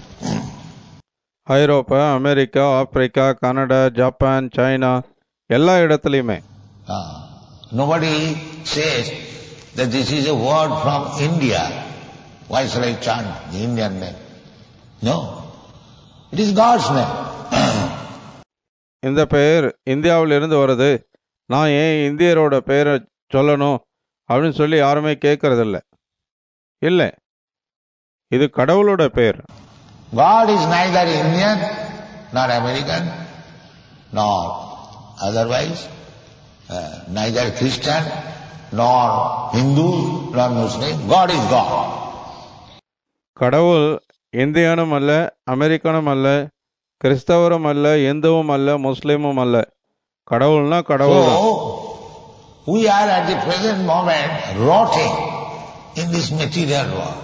ஐரோப்பா America Africa Canada Japan China எல்லா இடத்துலையுமே Ah, nobody says that this is a word from India. Why shall I chant the Indian name? No. It is God's name. இந்த பெயர் இந்தியாவில் இருந்து வருது நான் ஏன் இந்தியரோட பெயரை சொல்லணும் அப்படின்னு சொல்லி யாருமே கேட்கறதில்ல இல்லை இது கடவுளோட பேர் God is neither Indian, nor American, nor otherwise, uh, neither Christian, nor Hindu, nor Muslim. God is God. கடவுள் இந்தியனும் அல்ல அமெரிக்கனும் அல்ல கிறிஸ்தவரும் அல்ல இந்துவும் அல்ல முஸ்லீமும் அல்ல கடவுள்னா கடவுள் தான் So, we are at the present moment rotting in this material world.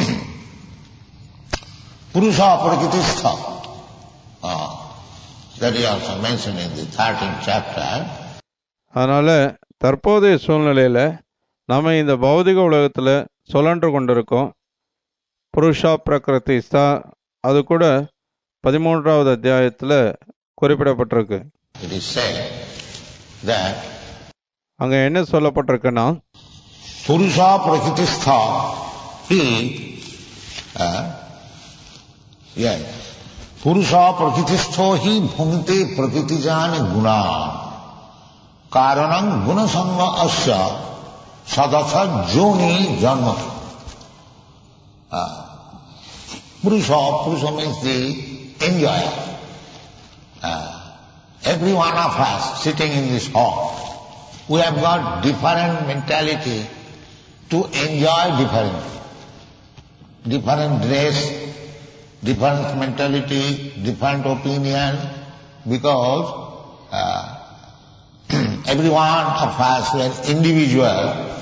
Purusha Prakritistha. Ah, that is also mentioned in the 13th chapter. அதனால தற்போதைய சூழ்நிலையில நம்ம இந்த பௌதிக உலகத்துல சுழன்று கொண்டிருக்கோம் புருஷா பிரகிருதிஸ்தா அது கூட பதிமூன்றாவது அத்தியாயத்துல குறிப்பிடப்பட்டிருக்கு It is said that அங்க என்ன சொல்லப்பட்டிருக்குன்னா Purusha Prakritistha, he, uh, yes, Purusha Prakristho hi bhumite prakritijan guna. Karanam gunasanga asya sadatha joni janma. Uh, Purusha, Purusha means the enjoyer. Uh, every one of us sitting in this hall, we have got different mentality to enjoy different. Different dress, different mentality, different opinion, because uh, every one of us were individual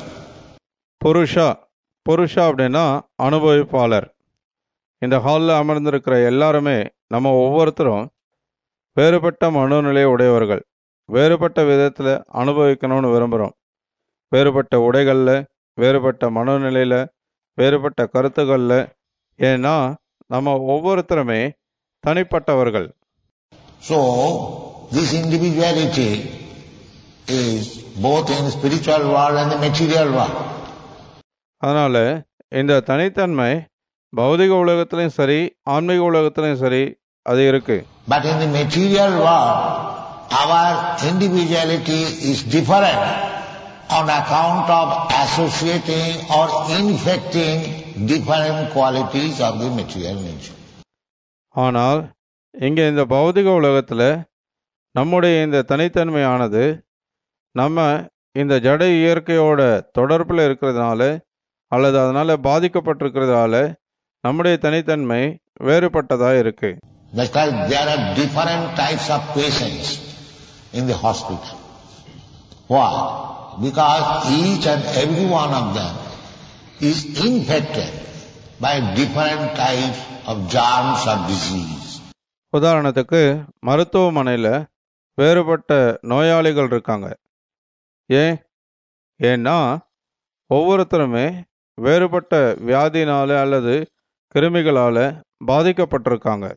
புருஷா புருஷா அப்படின்னா அனுபவிப்பாளர் இந்த ஹாலில் அமர்ந்திருக்கிற எல்லாருமே நம்ம ஒவ்வொருத்தரும் வேறுபட்ட மனோநிலை உடையவர்கள் வேறுபட்ட விதத்தில் அனுபவிக்கணும்னு விரும்புகிறோம் வேறுபட்ட உடைகளில் வேறுபட்ட மனோநிலையில் வேறுபட்ட கருத்துக்களில் ஏன்னா நம்ம ஒவ்வொருத்தருமே தனிப்பட்டவர்கள் So, this individuality is both in spiritual world and the material world. அதனால் இந்த தனித்தன்மை பௌதிக உலகத்திலையும் சரி ஆன்மீக உலகத்திலையும் சரி அது இருக்கு But in the material world, our individuality is different on account of associating or infecting different qualities of the material nature. ஆனால் இங்கே இந்த பௌதிக உலகத்தில் நம்முடைய இந்த தனித்தன்மையானது நம்ம இந்த ஜட இயற்கையோட தொடர்பில் இருக்கிறதுனால அல்லது அதனால் பாதிக்கப்பட்டிருக்கிறதால நம்முடைய தனித்தன்மை வேறுபட்டதாக இருக்கு That's why there are different types of patients in the hospital. Why? Because each and every one of them is infected by different types of germs of disease. உதாரணத்துக்கு மருத்துவமனையில் வேறுபட்ட நோயாளிகள் இருக்காங்க ஏன் ஏன்னா ஒவ்வொருத்தருமே வேறுபட்ட வியாதினால அல்லது கிருமிகளால் பாதிக்கப்பட்டிருக்காங்க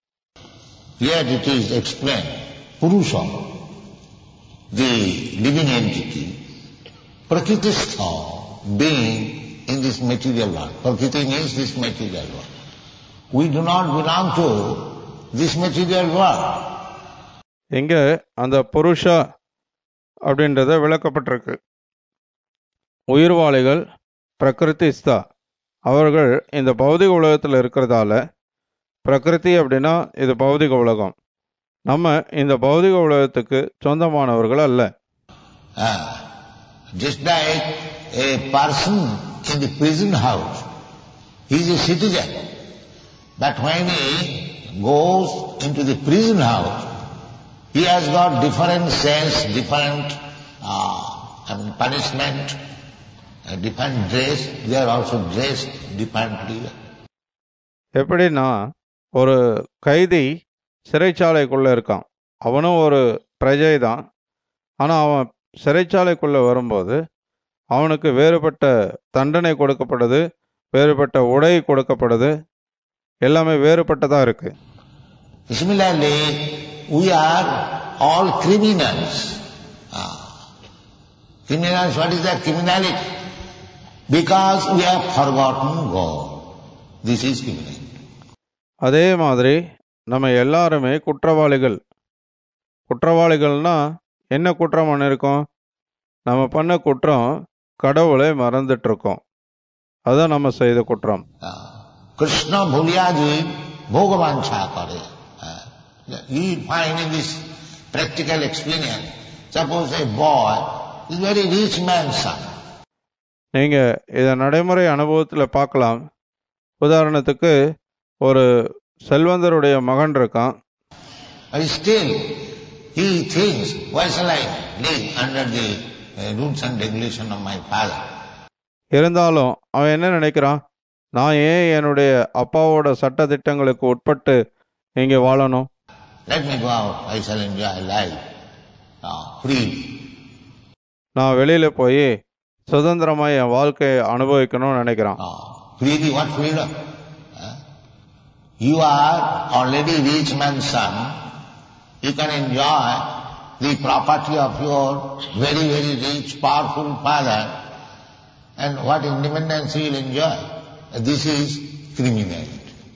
Yet it is explained, Purusha, the living entity, Prakritistha, being in this material world. Prakriti means this material world. We do not belong to this material world. இங்கே அந்த புருஷா அப்படின்றத விளக்கப்பட்டிருக்கு உயிர்வாளிகள் பிரகிருதிஸ்தா அவர்கள் இந்த பௌதிக உலகத்தில் இருக்கிறதால பிரகிருதி அப்படின்னா இது பௌதிக உலகம் நம்ம இந்த பௌதிக உலகத்துக்கு சொந்தமானவர்கள் அல்ல Ah, just like a person in the prison house, he is a citizen. But when he goes into the prison house, he has got different sense, different uh, I mean, punishment, uh, different dress. They are also dressed differently. எப்படின்னா ஒரு கைதி சிறைச்சாலைக்குள்ளே இருக்கான் அவனும் ஒரு பிரஜை தான் ஆனால் அவன் சிறைச்சாலைக்குள்ளே வரும்போது அவனுக்கு வேறுபட்ட தண்டனை கொடுக்கப்படுது வேறுபட்ட உடை கொடுக்கப்படுது எல்லாமே வேறுபட்டதாக இருக்கு Similarly, we are all criminals. Ah. Criminals, what is that criminality? Because we have forgotten God. This is criminality. அதே மாதிரி நம்ம எல்லாருமே குற்றவாளிகள் குற்றவாளிகள்னா என்ன குற்றம் பண்ணியிருக்கோம் நம்ம பண்ண குற்றம் கடவுளை மறந்துட்டு இருக்கோம் அதான் நம்ம செய்த குற்றம் Uh, Krishna Bhulyaji Bhogavansha Kare. Uh, you will find in this practical experience, suppose a boy is very rich man's son. நீங்க இதை நடைமுறை அனுபவத்தில் பார்க்கலாம் உதாரணத்துக்கு ஒரு செல்வந்தருடைய மகன் இருக்கான் But still, he thinks, why shall I live under the uh, rules and regulation of my father? இருந்தாலும் அவன் என்ன நினைக்கிறான் நான் ஏன் என்னுடைய அப்பாவோட சட்ட திட்டங்களுக்கு உட்பட்டு இங்கே வாழணும் Let me go out, I shall enjoy life uh, freely. நான் வெளியில போய் சுதந்திரமா என் வாழ்க்கையை அனுபவிக்கணும்னு நினைக்கிறான் Uh, freely, what freedom? Uh, you are already rich man's son. You can enjoy the property of your very, very rich, powerful father. And what independence you will enjoy? This is criminal.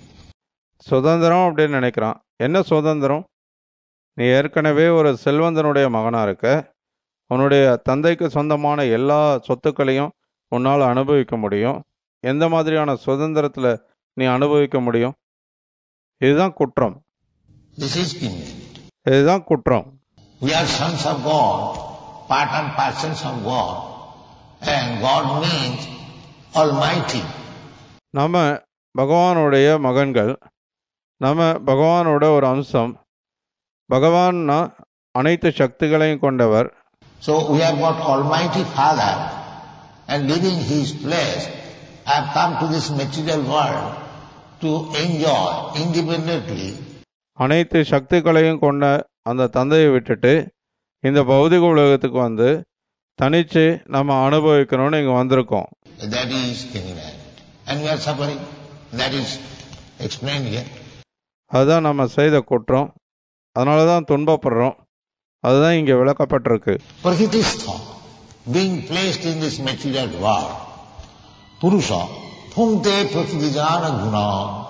சுதந்திரம் அப்படின்னு நினைக்கிறான் என்ன சுதந்திரம் நீ ஏற்கனவே ஒரு செல்வந்தனுடைய மகனா இருக்க உன்னுடைய தந்தைக்கு சொந்தமான எல்லா சொத்துக்களையும் உன்னால் அனுபவிக்க முடியும் எந்த மாதிரியான சுதந்திரத்தில் நீ அனுபவிக்க முடியும் இதுதான் குற்றம் This is criminal. இதுதான் குற்றம் We are sons of God, part and parcels of God. And God means Almighty. நம்ம பகவானுடைய மகன்கள் நம்ம பகவானோட ஒரு அம்சம் பகவான்னா அனைத்து சக்திகளையும் கொண்டவர் So we have got Almighty Father and leaving His place, I have come to this material world to enjoy independently அனைத்து சக்திகளையும் கொண்ட அந்த தந்தையை விட்டுட்டு இந்த பௌதிக உலகத்துக்கு வந்து தனிச்சு நம்ம அனுபவிக்கணும்னு இங்கே வந்திருக்கோம் that is criminality. And we are suffering. That is explained here. அதுதான் நம்ம செய்த குற்றம் அதனால தான் துன்பப்படுறோம் அதுதான் இங்கே விளக்கப்பட்டிருக்கு Prakristha, being placed in this material world, Purusha, Phungte Prakrtijana Guna,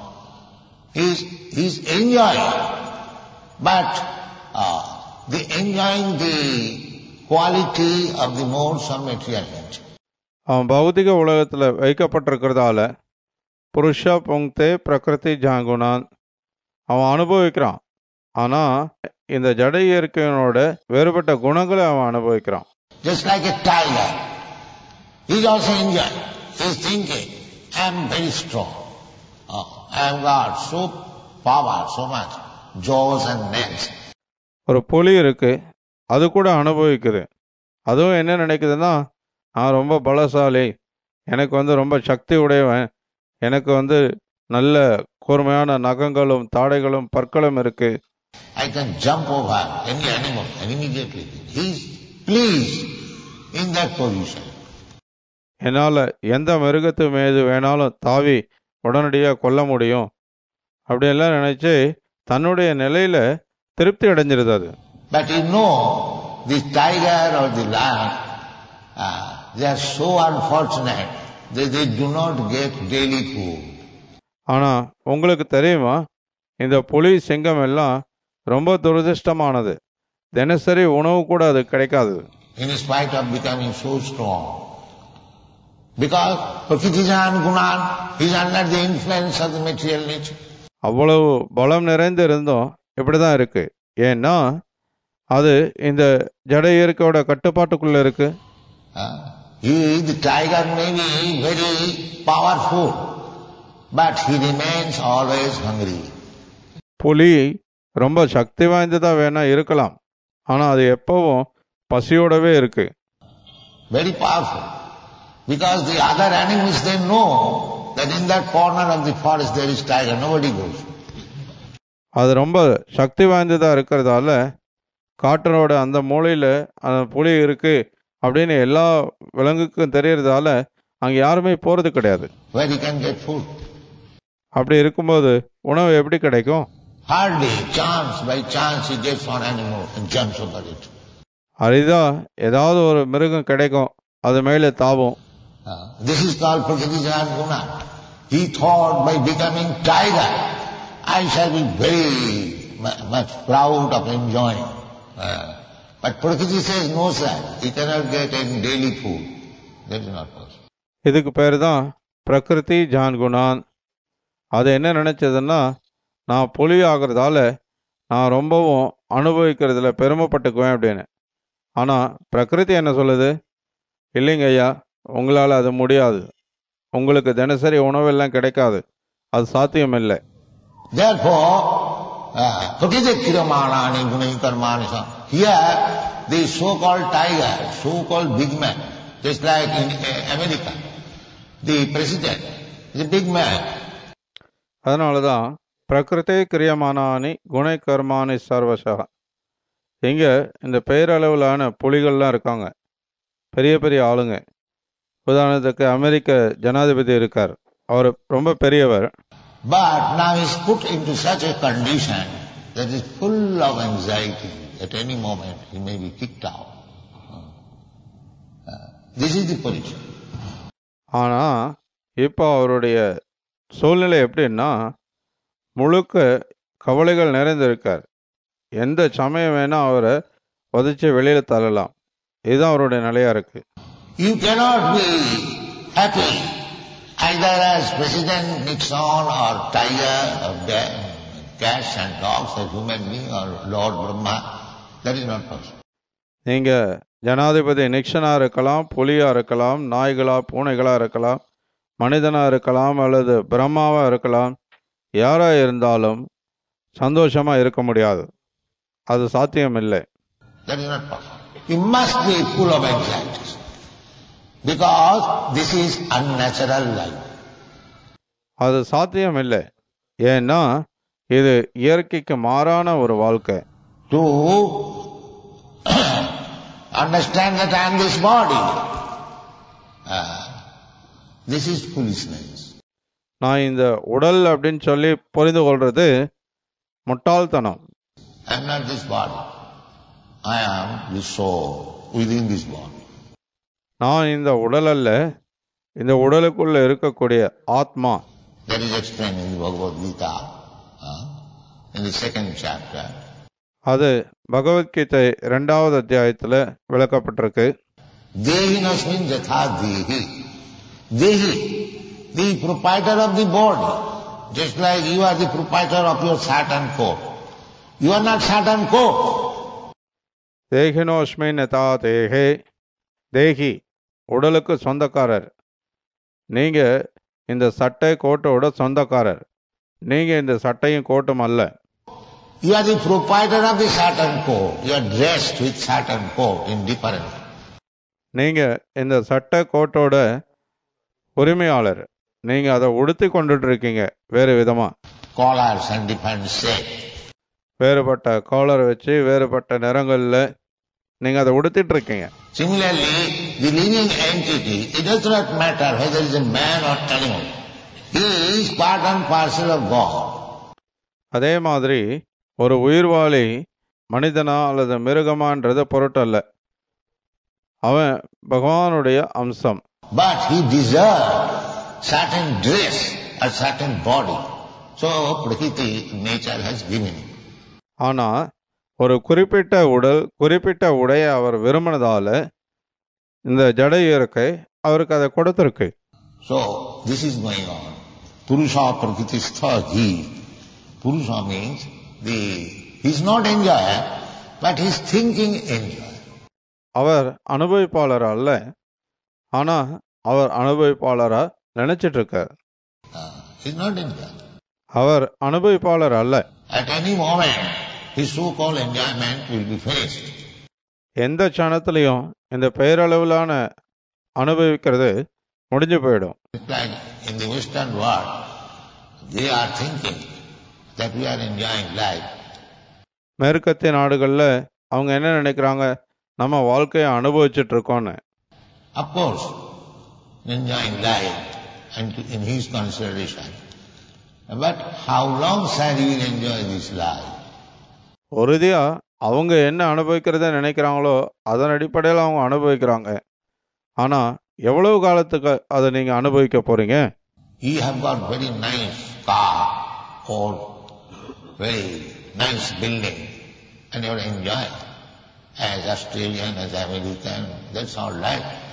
is, is enjoying, but uh, the enjoying the quality of the modes of material nature. அவன் பௌதிக உலகத்தில் வைக்கப்பட்டிருக்கிறதால புருஷா பொங்தே பிரகிருதி ஜாங்குனான் அவன் அனுபவிக்கிறான் ஆனால் இந்த ஜட இயற்கையினோட வேறுபட்ட குணங்களை அவன் அனுபவிக்கிறான் Just like a tiger. He is also enjoying. He is thinking, I am very strong. Oh, I have got so power, so much, jaws and nails. ஒரு புலி இருக்கு அது கூட அனுபவிக்குது அதுவும் என்ன நினைக்குதுன்னா நான் ரொம்ப பலசாலி எனக்கு வந்து ரொம்ப சக்தி உடையவன் எனக்கு வந்து நல்ல கூர்மையான நகங்களும் தாடைகளும் பற்களும் இருக்கு I can jump over any animal and immediately. He is pleased in that position. என்னால் எந்த மிருகத்து மீது வேணாலும் தாவி உடனடியாக கொல்ல முடியும் அப்படியெல்லாம் நினைச்சு தன்னுடைய நிலையில திருப்தி அடைஞ்சிருது அது But you know, the tiger or the lion, uh, they are so unfortunate that they do not get daily food. ஆனா உங்களுக்கு தெரியுமா இந்த புலி சிங்கம் எல்லாம் ரொம்ப துரதிர்ஷ்டமானது தினசரி உணவு கூட அது கிடைக்காது in spite of becoming so strong. Because Prakritijan Gunan is under the influence of the material nature. அவ்வளவு பலம் நிறைந்து இருந்தும் இப்படிதான் இருக்கு ஏன்னா அது இந்த ஜட இயற்கையோட கட்டுப்பாட்டுக்குள்ள இருக்கு Uh, he, the tiger may be very powerful, but he remains always hungry. புலி ரொம்ப சக்தி வாய்ந்ததா வேணா இருக்கலாம் ஆனா அது எப்பவும் பசியோடவே இருக்கு Very powerful. Because the other animals, they know that in that corner of the forest there is tiger, nobody goes. அது ரொம்ப சக்தி வாய்ந்ததா இருக்கிறதால காட்டனோட அந்த மூலையில அந்த புலி இருக்கு அப்படின்னு எல்லா விலங்குக்கும் தெரியறதால அங்க யாருமே போறது கிடையாது Where he can get food. அப்படி இருக்கும்போது உணவு எப்படி கிடைக்கும் Hardly chance, by chance he gets one animal and jumps over it. அரிதா ஏதாவது ஒரு மிருகம் கிடைக்கும் அது மேலே தாவும் Uh, this is called Prakritijan Guna. He thought by becoming tiger, I shall be very mu- much proud of enjoying. Uh, but Prakriti says, no sir, he cannot get any daily food. That is not possible. இதுக்கு பேர் தான் பிரகிருதி ஜான்குணான் அது என்ன நினைச்சதுன்னா நான் புலி ஆகிறதால நான் ரொம்பவும் அனுபவிக்கிறதுல பெருமைப்பட்டுக்குவேன் அப்படின்னு ஆனால் பிரகிருதி என்ன சொல்லுது இல்லைங்க ஐயா உங்களால் அது முடியாது உங்களுக்கு தினசரி உணவெல்லாம் கிடைக்காது அது சாத்தியம் இல்லை Therefore, uh, Prakiti Kiramanani Gunai Karmani Sam. Here, the so-called tiger, so-called big man, just like in uh, America, the president is a big man. அதனால தான் பிரகிருதி கிரியமானானி குணை கர்மானி சர்வசா இங்கே இந்த பெயரளவிலான புலிகள்லாம் இருக்காங்க பெரிய பெரிய ஆளுங்க உதாரணத்துக்கு அமெரிக்க ஜனாதிபதி இருக்கார் அவர் ரொம்ப பெரியவர் But now he's put into such a condition that is full of anxiety. At any moment he may be kicked out. Uh, this is the position. ஆனால் இப்போ அவருடைய சூழ்நிலை எப்படின்னா முழுக்க கவலைகள் நிறைந்திருக்கார் எந்த சமயம் வேணால் அவரை உதச்சி வெளியில் தள்ளலாம் இதுதான் அவருடைய நிலையாக இருக்குது You cannot be happy either as President Nixon or tiger or da- cats and dogs or human being or Lord Brahma. That is not possible. நீங்கள் ஜனாதிபதி நிக்சனாக இருக்கலாம் புலியாக இருக்கலாம் நாய்களா பூனைகளாக இருக்கலாம் மனிதனாக இருக்கலாம் அல்லது பிரம்மாவாக இருக்கலாம் யாராக இருந்தாலும் சந்தோஷமாக இருக்க முடியாது அது சாத்தியம் இல்லை That is not possible. You must be full of anxieties. Because this is unnatural life. அது சாத்தியம் இல்லை ஏன்னா இது இயற்கைக்கு மாறான ஒரு வாழ்க்கை To understand that I am this body. Ah, this is foolishness. நான் இந்த உடல் அப்படின்னு சொல்லி புரிந்து கொள்றது முட்டாள்தனம் I am not this body. I am the soul within this body. நான் இந்த உடல் அல்ல இந்த உடலுக்குள்ள இருக்கக்கூடிய ஆத்மா That is explained in the Bhagavad Gita, uh, in the second chapter. அது பகவத்கீதை இரண்டாவது அத்தியாயத்தில் விளக்கப்பட்டிருக்கு Dehinasmin jatha dehi. Dehi, the proprietor of the body. Just like you are the proprietor of your Saturn coat. You are not Saturn coat. தேகினோஸ்மின் யதா தேகே தேகி உடலுக்கு சொந்தக்காரர் நீங்க இந்த சட்டை கோட்டோட சொந்தக்காரர் நீங்க இந்த சட்டையும் கோட்டும் அல்ல You are the proprietor of the Saturn coat. You are dressed with Saturn coat in different. நீங்க இந்த சட்டை கோட்டோட உரிமையாளர் நீங்க அதை உடுத்தி கொண்டுட்டு இருக்கீங்க வேறு விதமா collars and different shape. வேறுபட்ட காலர் வச்சு வேறுபட்ட நிறங்கள்ல நீங்க அதை உடுத்திட்டு இருக்கீங்க Similarly, the living entity, it does not matter whether it is a man or animal. He is part and parcel of God. அதே மாதிரி ஒரு உயிர்வாளி மனிதனா அல்லது மிருகமான்றது பொருட்டல்ல அவன் பகவானுடைய அம்சம் But he deserves certain dress or certain body. So Prakriti, nature has given him. ஆனா ஒரு குறிப்பிட்ட உடல் குறிப்பிட்ட உடைய அவர் விரும்பினதால இந்த ஜட இயற்கை அவருக்கு அதை கொடுத்திருக்கு So this is going on. Purusha Prakriti he. Purusha means the, he is not enjoyer, but he is thinking enjoyer. அவர் அனுபவிப்பாளர் அல்ல ஆனா அவர் அனுபவிப்பாளரா நினைச்சிட்டு இருக்கார் Uh, he is not enjoyer. அவர் அனுபவிப்பாளர் அல்ல At any moment, his so-called enjoyment will be finished. எந்த க்ஷணத்திலையும் இந்த பெயரளவிலான அனுபவிக்கிறது முடிஞ்சு போயிடும் It's like in the Western world, they are thinking that we are enjoying life. மேற்கத்திய நாடுகளில் அவங்க என்ன நினைக்கிறாங்க நம்ம வாழ்க்கையை அனுபவிச்சுட்டு இருக்கோம்னு Of course, enjoying life and to- in his consideration. But how long shall he will enjoy this life? உறுதியா அவங்க என்ன அனுபவிக்கிறத நினைக்கிறாங்களோ அதன் அடிப்படையில் அவங்க அனுபவிக்கிறாங்க ஆனா எவ்வளவு காலத்துக்கு அதை நீங்க அனுபவிக்க போறீங்க You have got very nice car or very nice building and you are enjoying as Australian, as American, that's all right.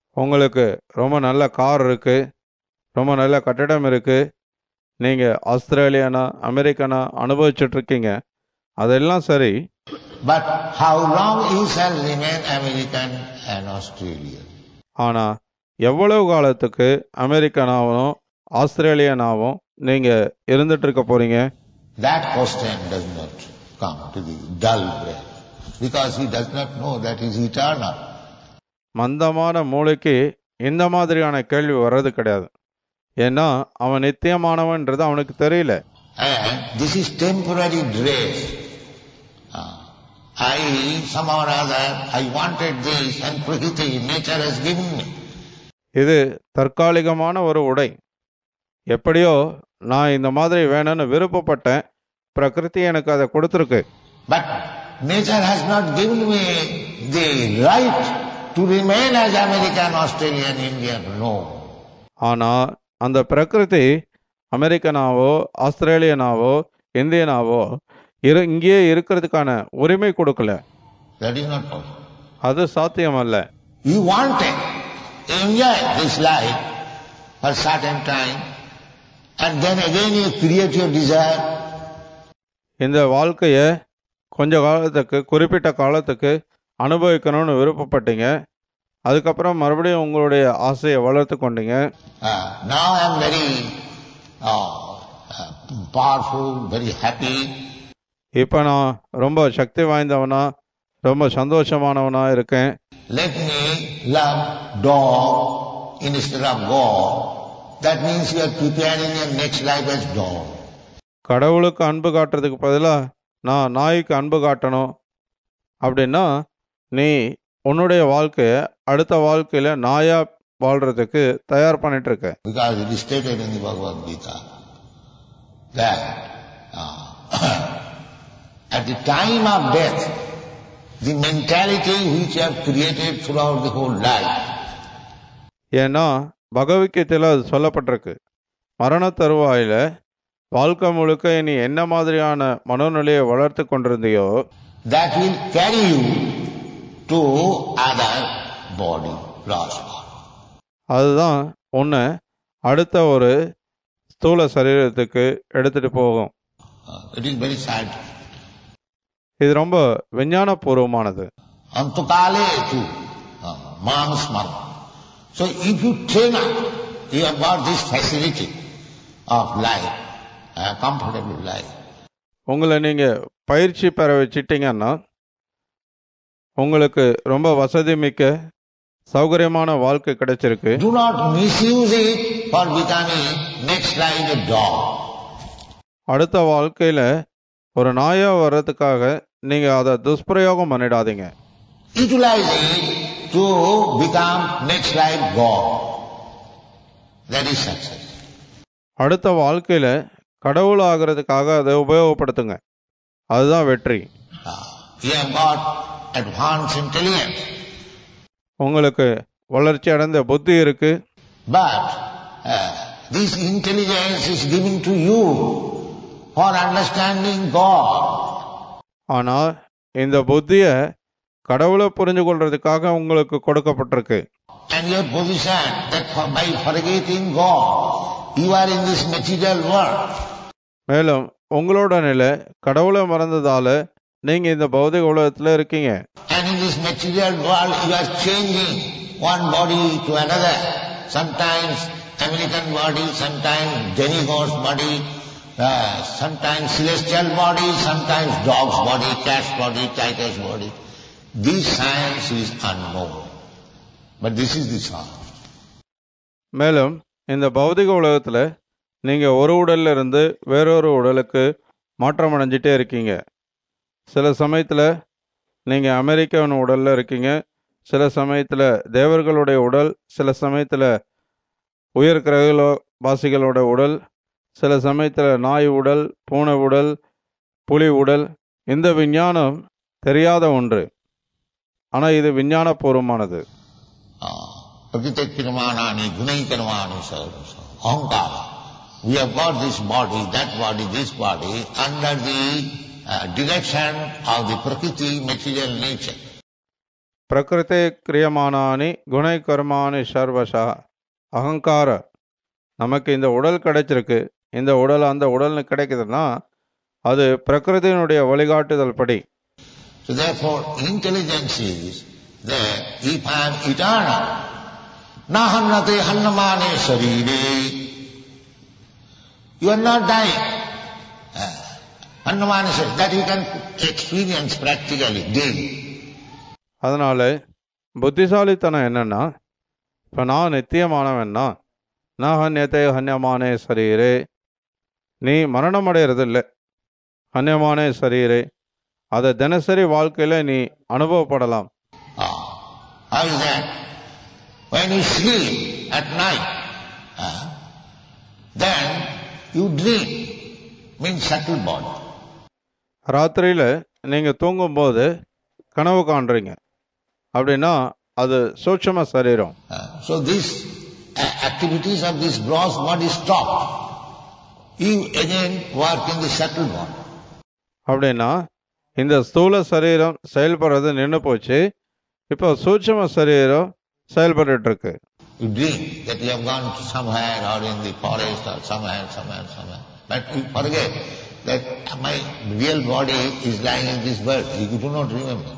உங்களுக்கு ரொம்ப நல்ல கார் இருக்கு ரொம்ப நல்ல கட்டிடம் இருக்கு நீங்க ஆஸ்திரேலியனா அமெரிக்கனா அனுபவிச்சுட்டு இருக்கீங்க அதெல்லாம் சரி But how long you shall remain American and Australian? ஆனா எவ்வளவு காலத்துக்கு அமெரிக்கனாவும் ஆஸ்திரேலியனாவும் நீங்க இருந்துட்டு இருக்க போறீங்க That question does not come to the dull brain because he does not know that he is eternal. மந்தமான மூளைக்கு இந்த மாதிரியான கேள்வி வர்றது கிடையாது ஏன்னா அவன் நித்தியமானவன்றது அவனுக்கு தெரியல And this is temporary dress. Ah, I, somehow or other, I wanted this and Prakriti, nature has given me. இது தற்காலிகமான ஒரு உடை எப்படியோ நான் இந்த மாதிரி வேணும்னு விருப்பப்பட்டேன் பிரகிருதி எனக்கு அதை கொடுத்துருக்கு But nature has not given me the right to remain as American, Australian, Indian. No. ஆனா அந்த பிரகிருதி அமெரிக்கனாவோ ஆஸ்திரேலியனாவோ இந்தியனாவோ இரு இங்கேயே இருக்கிறதுக்கான உரிமை கொடுக்கல That is not possible. அது சாத்தியமல்ல You want it. Enjoy this life for certain time and then again you create your desire. இந்த வாழ்க்கைய கொஞ்ச காலத்துக்கு குறிப்பிட்ட காலத்துக்கு அனுபவிக்கணும்னு விருப்பப்பட்டீங்க அதுக்கப்புறம் மறுபடியும் உங்களுடைய ஆசையை வளர்த்து கொண்டீங்க Ah, now I am very uh, uh, powerful, very happy. இப்போ நான் ரொம்ப சக்தி வாய்ந்தவனா ரொம்ப சந்தோஷமானவனா இருக்கேன் Let me love dog instead of God. That means you are preparing your next life as dog. கடவுளுக்கு அன்பு காட்டுறதுக்கு பதிலாக நான் நாய்க்கு அன்பு காட்டணும் அப்படின்னா நீ உன்னுடைய வாழ்க்கைய அடுத்த வாழ்க்கையில நாயா வாழ்றதுக்கு தயார் பண்ணிட்டு இருக்க Because it is stated in the Bhagavad Gita that uh, at the time of death, the mentality which you have created throughout the whole life, ஏன்னா பகவத்கீதையில் அது சொல்லப்பட்டிருக்கு மரண தருவாயில வாழ்க்கை முழுக்க நீ என்ன மாதிரியான மனோநிலையை வளர்த்து கொண்டிருந்தியோ that will carry you to other body, gross body. அதுதான் உன்னை அடுத்த ஒரு ஸ்தூல சரீரத்துக்கு எடுத்துட்டு போகும் Uh, it is very sad. இது ரொம்ப விஞ்ஞானபூர்வமானது Antukale tu uh, mam smarma. So if you train up, you have got this facility of life, a comfortable life. உங்களை நீங்க பயிற்சி பெற வச்சிட்டீங்கன்னா உங்களுக்கு ரொம்ப வசதி மிக்க சௌகரியமான வாழ்க்கை கிடைச்சிருக்கு Do not misuse it for becoming next life a dog. அடுத்த வாழ்க்கையில ஒரு நாயா வர்றதுக்காக நீங்க அதை துஷ்பிரயோகம் பண்ணிடாதீங்க Utilize it to become next life God. That is success. அடுத்த வாழ்க்கையில கடவுள் ஆகிறதுக்காக அதை உபயோகப்படுத்துங்க அதுதான் வெற்றி Uh, you have got advanced intelligence, உங்களுக்கு வளர்ச்சி அடைந்த புத்தி இருக்கு but uh, this intelligence is given to you for understanding God. ஆனா இந்த புத்திய கடவுளை புரிஞ்சு கொள்றதுக்காக உங்களுக்கு கொடுக்கப்பட்டிருக்கு And your position that for, by forgetting God, you are in this material world. மேலும் உங்களோட நிலை கடவுளை மறந்ததால நீங்க இந்த பௌதிக உலகத்துல இருக்கீங்க And in this material world, you are changing one body to another. Sometimes American body, sometimes demigod's body, uh, sometimes celestial body, sometimes dog's body, cat's body, tiger's body. This science is unknown. But this is the science. மேலும் இந்த பௌதிக உலகத்துல நீங்க ஒரு உடல்ல இருந்து வேறொரு உடலுக்கு மாற்றம் அடைஞ்சிட்டே இருக்கீங்க சில சமயத்துல நீங்க அமெரிக்கன் உடல்ல இருக்கீங்க சில சமயத்துல தேவர்களுடைய உடல் சில சமயத்துல உயர் கிரகளோ வாசிகளோட உடல் சில சமயத்துல நாய் உடல் பூனை உடல் புலி உடல் இந்த விஞ்ஞானம் தெரியாத ஒன்று ஆனா இது விஞ்ஞானபூர்வமானது Prakritakirmanani, gunaikarmani sarva. Ahankara. We have got this body, that body, this body under the uh, direction of the Prakriti material nature. பிரகிருத்தே கிரியமானானி குணை கர்மானி சர்வசா அகங்கார நமக்கு இந்த உடல் கிடைச்சிருக்கு இந்த உடல் அந்த உடல்னு கிடைக்குதுன்னா அது பிரகிருதியினுடைய வழிகாட்டுதல் படி So therefore, intelligence is that if I am eternal, na hannate hannamane sarire, you are not dying. Uh, hannamane sarire, that you can experience practically daily. அதனால புத்திசாலித்தனம் என்னன்னா இப்போ நான் நித்தியமானவன்னா நான் ஹன்யத்தை ஹன்யமானே சரீரே நீ மரணம் அடையிறது இல்லை ஹன்யமானே சரீரே அதை தினசரி வாழ்க்கையில நீ அனுபவப்படலாம் Ah, how is that? When you sleep at night, ah, then you dream, means subtle body. ராத்திரியில நீங்க தூங்கும்போது கனவு காண்றீங்க அப்படின்னா அது சூட்சம சரீரம் Ah, so these a- activities of this gross body stop. You again work in the subtle body. அப்படின்னா இந்த ஸ்தூல சரீரம் செயல்படுறது நின்று போச்சு இப்போ சூட்சம சரீரம் செயல்பட்டு இருக்கு You dream that you have gone to somewhere or in the forest or somewhere, somewhere, somewhere. But you forget that my real body is lying in this world. You do not remember.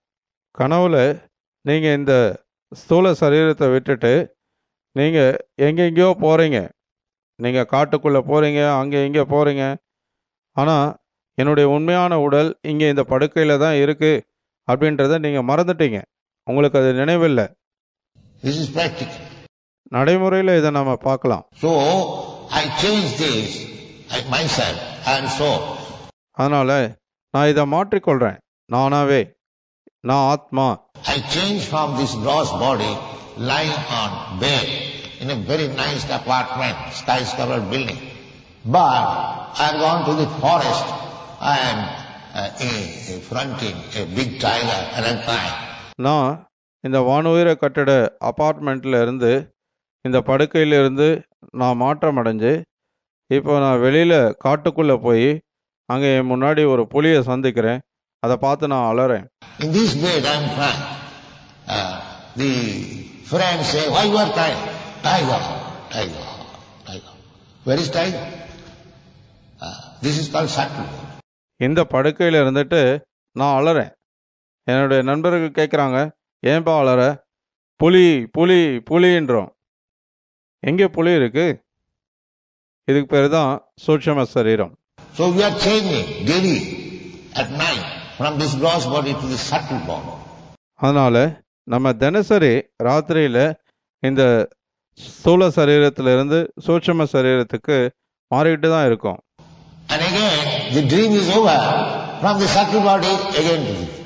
கனவுல நீங்க இந்த ஸ்தூல சரீரத்தை விட்டுட்டு நீங்க எங்கெங்கேயோ போறீங்க நீங்க காட்டுக்குள்ள போறீங்க அங்கே இங்கே போறீங்க ஆனா என்னுடைய உண்மையான உடல் இங்கே இந்த படுக்கையில தான் இருக்கு அப்படின்றத நீங்க மறந்துட்டீங்க உங்களுக்கு அது நினைவில்லை This is practical. நடைமுறையில் இதை நம்ம பார்க்கலாம் So I change this I, myself and so. அதனால நான் இதை மாற்றிக்கொள்றேன் நானாவே நான் ஆத்மா I change from this gross body lying on bed in a very nice apartment, skyscraper building. But I have gone to the forest. I am uh, a, a fronting a big tiger and a lion. நான் இந்த வானுயிர கட்டட அபார்ட்மெண்ட்ல இருந்து இந்த படுக்கையில இருந்து நான் மாற்றம் அடைஞ்சு இப்போ நான் வெளியில காட்டுக்குள்ள போய் அங்கே என் முன்னாடி ஒரு புலியை சந்திக்கிறேன் அதை பார்த்து நான் அலறேன் In this bed I am crying. Uh, the friends say, why you are crying? Tiger, tiger, tiger. Where is tiger? Uh, this is called subtle. இந்த படுக்கையில இருந்துட்டு நான் அலறேன் என்னுடைய நண்பர்கள் கேட்குறாங்க ஏன்பா அலற புலி புலி புலின்றோம் எங்கே புலி இருக்கு இதுக்கு பேர் தான் சூட்சம சரீரம் So we are changing daily at night from this gross body to the subtle body. அதனால நம்ம தினசரி ராத்திரியில இந்த ஸ்தூல சரீரத்திலிருந்து சூட்சம சரீரத்துக்கு மாறிக்கிட்டு தான் இருக்கோம் And again, the dream is over from the subtle body again to the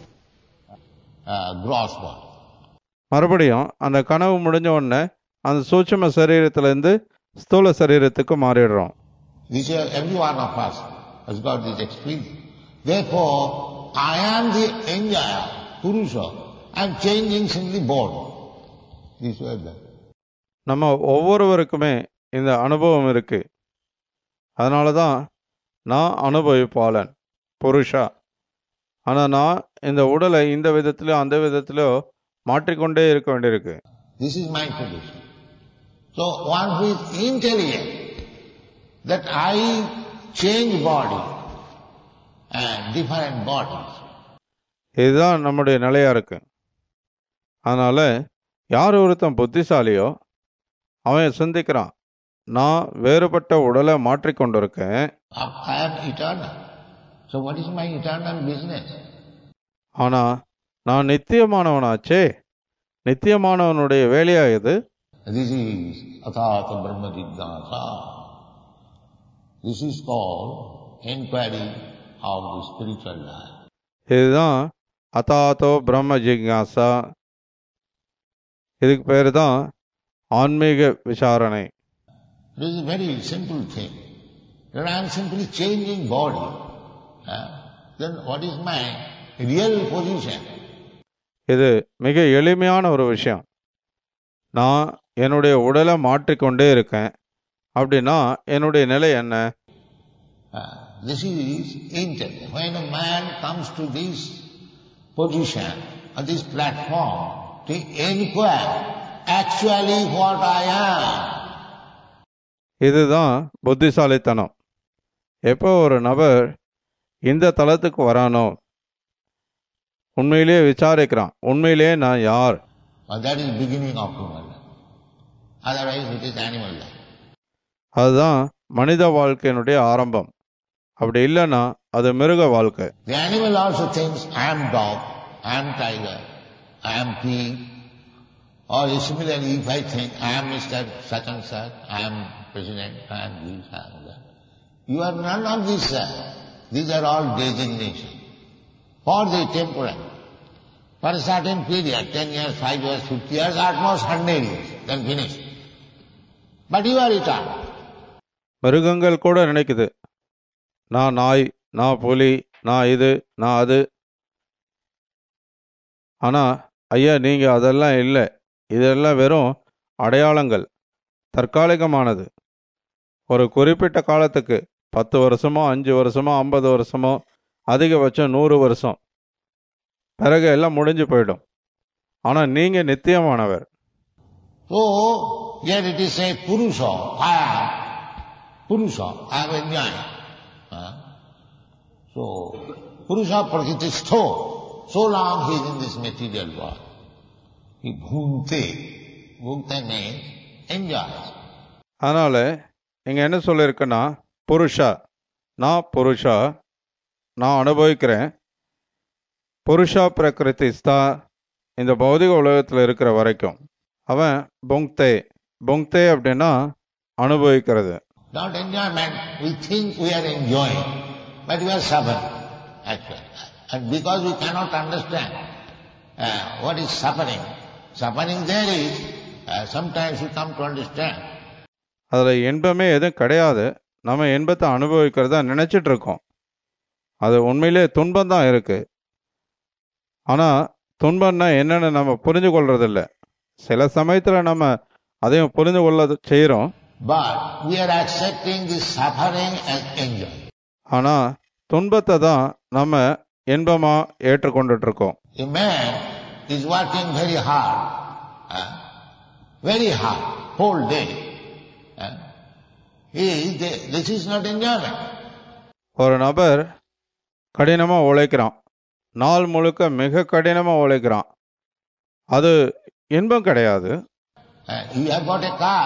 uh, gross body. மறுபடியும் அந்த கனவு முடிஞ்ச உடனே அந்த சூட்சம சரீரத்திலிருந்து ஸ்தூல சரீரத்துக்கு மாறிடுறோம் This is every one of us has got this experience. Therefore, I am the enjoyer, Purusha. I am changing simply body. This way that. நம்ம ஒவ்வொருவருக்குமே இந்த அனுபவம் இருக்கு அதனால தான் நான் அனுபவிப்பாளன் புருஷா ஆனால் நான் இந்த உடலை இந்த விதத்திலோ அந்த விதத்திலோ மாற்றிக்கொண்டே இருக்க வேண்டியிருக்கு This is my position. So one who is intelligent that I change body and different bodies. இதுதான் நம்முடைய நிலையா இருக்கு அதனால யார் ஒருத்தன் புத்திசாலியோ அவன் சிந்திக்கிறான் நான் வேறுபட்ட உடலை மாற்றிக்கொண்டிருக்கேன் I am eternal. So what is my eternal business? ஆனா நான் நித்தியமானவனாச்சே நித்தியமானவனுடைய வேலையா இது This is Athata Brahma Jignasa. This is called inquiry of the spiritual life. இதுதான் அதாத்தோ பிரம்ம ஜிக்யாசா இதுக்கு பேர் தான் ஆன்மீக விசாரணை It is a very simple thing. When I am simply changing body, eh, then what is my real position? இது மிக எளிமையான ஒரு விஷயம் நான் என்னுடைய உடலை மாற்றிக்கொண்டே இருக்கேன் அப்படின்னா என்னுடைய நிலை என்ன Uh, this is intelligence. When a man comes to this position, on this platform to inquire actually what I am. இதுதான் புத்திசாலித்தனம் எப்போ ஒரு நபர் இந்த தளத்துக்கு வரானோ உண்மையிலேயே விசாரிக்கிறான் உண்மையிலேயே நான் யார் Or that is beginning of human life. Otherwise it is animal life. அதுதான் மனித வாழ்க்கையினுடைய ஆரம்பம் அப்படி இல்லைன்னா அது மிருக வாழ்க்கை The animal also thinks, I am dog, I am tiger, I am pig. Or similarly, if I think, I am Mr. such and such, I am president, I am this, I am that. You are none of these, sir. These are all designations for the temporal. For a certain period, 10 years, 5 years, 50 years, at most 100 years, then finish. But you are eternal. மிருகங்கள் கூட நினைக்குது நான் நாய் நான் புலி நான் இது நான் அது ஆனா ஐயா நீங்க அதெல்லாம் இல்லை இதெல்லாம் வெறும் அடையாளங்கள் தற்காலிகமானது ஒரு குறிப்பிட்ட காலத்துக்கு பத்து வருஷமோ அஞ்சு வருஷமோ ஐம்பது வருஷமோ அதிகபட்சம் நூறு வருஷம் பிறகு எல்லாம் முடிஞ்சு போயிடும் ஆனா நீங்க நித்தியமானவர் So, here it is said, Purusha, I am. Purusha, I am enjoying. Huh? So, Purusha Prakritisto, so long he is in this material world. He bhunte. Bhunte means enjoys. அதனால இங்க என்ன சொல்லியிருக்குன்னா புருஷா நான் புருஷா நான் அனுபவிக்கிறேன் புருஷா பிரகிருதிஸ்தா இந்த பௌதிக உலகத்தில் இருக்கிற வரைக்கும் அவன் பொங்தே பொங்தே அப்படின்னா அனுபவிக்கிறது Not enjoyment, we think we are enjoying, but we are suffering, actually. And because we cannot understand uh, what is suffering, suffering there is, uh, sometimes we come to understand. அதில் இன்பமே எதுவும் கிடையாது நம்ம இன்பத்தை அனுபவிக்கிறதா நினைச்சிட்டு இருக்கோம் அது உண்மையிலே துன்பம் தான் இருக்கு ஆனால் துன்பம்னா என்னன்னு நம்ம புரிஞ்சு கொள்றதில்ல சில சமயத்தில் நம்ம அதையும் புரிந்து கொள்ள செய்கிறோம் But we are accepting this suffering as enjoy. ஆனால் துன்பத்தை தான் நம்ம இன்பமாக ஏற்றுக்கொண்டுட்டு இருக்கோம் A man is working very hard, uh, very hard, whole day. Uh, he, this is not enjoyment. ஒரு நபர் கடினமாக உழைக்கிறான் நாள் முழுக்க மிக கடினமாக உழைக்கிறான் அது இன்பம் கிடையாது Uh, you have got a car,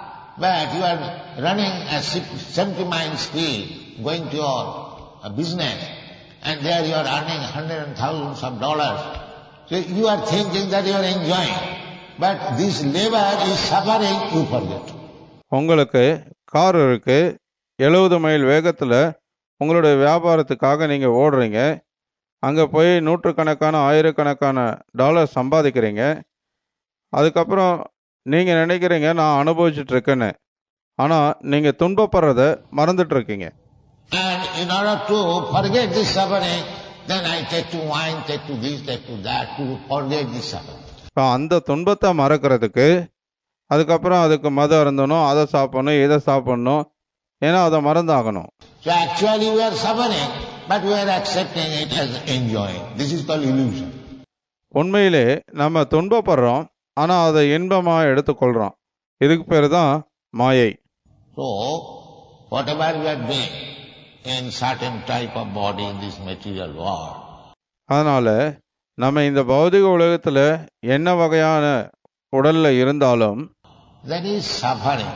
but you are running at 70 miles speed, going to your uh, business, and there you are earning hundreds and thousands of dollars. So you are thinking that you are enjoying, but this labor is suffering, you forget. உங்களுக்கு car இருக்கு எழுபது mile வேகத்தில் உங்களுடைய வியாபாரத்துக்காக நீங்கள் ஓடுறீங்க அங்கே போய் நூற்றுக்கணக்கான ஆயிரக்கணக்கான டாலர் சம்பாதிக்கிறீங்க அதுக்கப்புறம் நீங்கள் நினைக்கிறீங்க நான் அனுபவிச்சுட்டு இருக்கேன்னு ஆனால் நீங்கள் துன்பப்படுறத மறந்துட்டு இருக்கீங்க And in order to forget this suffering, then I take to wine, take to this, take to that, to forget this suffering. இப்போ அந்த துன்பத்தை மறக்கிறதுக்கு அதுக்கப்புறம் அதுக்கு மதம் இருந்தணும் அதை சாப்பிடணும் இதை சாப்பிடணும் ஏன்னா அதை மறந்தாகணும் So actually we are suffering, but we are accepting it as enjoying. This is called illusion. உண்மையிலே நம்ம துன்பப்படுறோம் ஆனால் அதை இன்பமாக எடுத்துக்கொள்கிறோம் இதுக்கு பேர் தான் மாயை So, whatever we are doing in certain type of body in this material world, அதனால நம்ம இந்த பௌதிக உலகத்துல என்ன வகையான உடல்ல இருந்தாலும் that is suffering.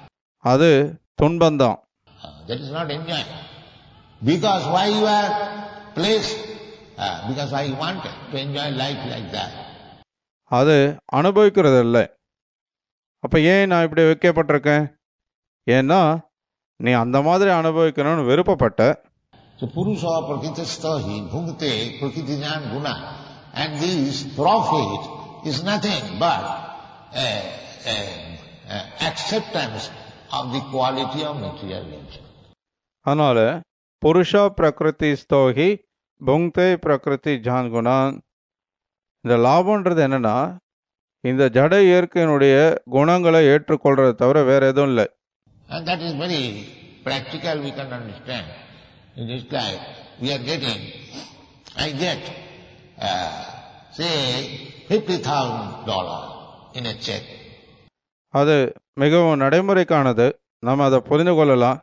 அது துன்பம்தான் Uh, that is not enjoying. Because why you are placed? Uh, because why you wanted to enjoy life like that. அது அனுபவிக்கிறது இல்லை அப்ப ஏன் நான் இப்படி வைக்கப்பட்டிருக்கேன் ஏன்னா நீ அந்த மாதிரி அனுபவிக்கணும்னு விருப்பப்பட்ட So Purusha Prakritistahi Bhungte Prakritijnan Guna. And this profit is nothing but a, a, a acceptance of the quality of material nature. அதனால புருஷா பிரகிருதி ஸ்தோகி புங்தே பிரகிருதி ஜான்குணான் இந்த லாபம்ன்றது என்னன்னா இந்த ஜட இயற்கையினுடைய குணங்களை ஏற்றுக்கொள்றதை தவிர வேற எதுவும் இல்லை And that is very practical, we can understand. It is like we are getting, I get uh, say, $50,000 in a check. அது மிகவும் நடைமுறைக்கானது நம்ம அதை புரிந்து கொள்ளலாம்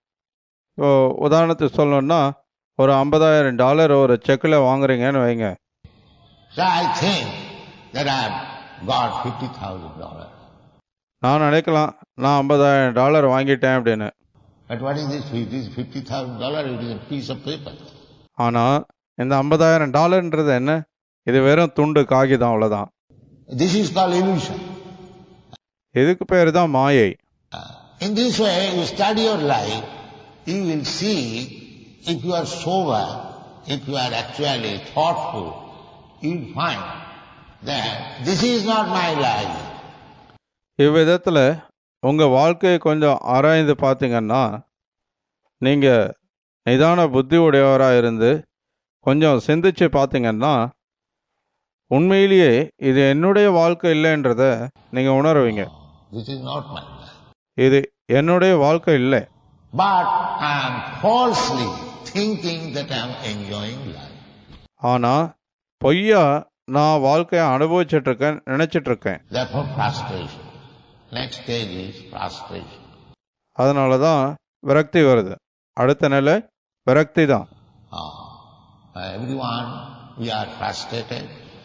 இப்போ உதாரணத்துக்கு சொல்லணும்னா ஒரு ஐம்பதாயிரம் டாலர் ஒரு செக்கில் வாங்குறீங்கன்னு வைங்க So I think that I've got $50,000. நான் நினைக்கலாம் நான் ஐம்பதாயிரம் டாலர் வாங்கிட்டேன் அப்படின்னு But what is this? It is $50,000, it is a piece of paper. ஆனால் இந்த ஐம்பதாயிரம் டாலர்ன்றது என்ன இது வெறும் துண்டு காகிதம் அவ்வளோதான் This is called illusion. இதுக்கு பேர் தான் மாயை In this way, you study your life, you will see if you are sober, if you are actually thoughtful, you will find that this is not my life. இவ்விதத்தில் உங்கள் வாழ்க்கையை கொஞ்சம் ஆராய்ந்து பார்த்தீங்கன்னா நீங்கள் நிதான புத்தி உடையவராக இருந்து கொஞ்சம் சிந்திச்சு பார்த்தீங்கன்னா உண்மையிலேயே இது என்னுடைய வாழ்க்கை இல்லைன்றத நீங்கள் உணருவீங்க This is not my life. இது என்னுடைய வாழ்க்கை இல்லை But I am falsely thinking that I am enjoying life. ஆனால் பொய்யா நான் வாழ்க்கையை அனுபவிச்சுட்டு இருக்கேன் நினைச்சிட்டு இருக்கேன் Therefore frustration. Next stage is frustration. அதனால தான் விரக்தி வருது அடுத்த நிலை விரக்தி தான் Ah, everyone, we are frustrated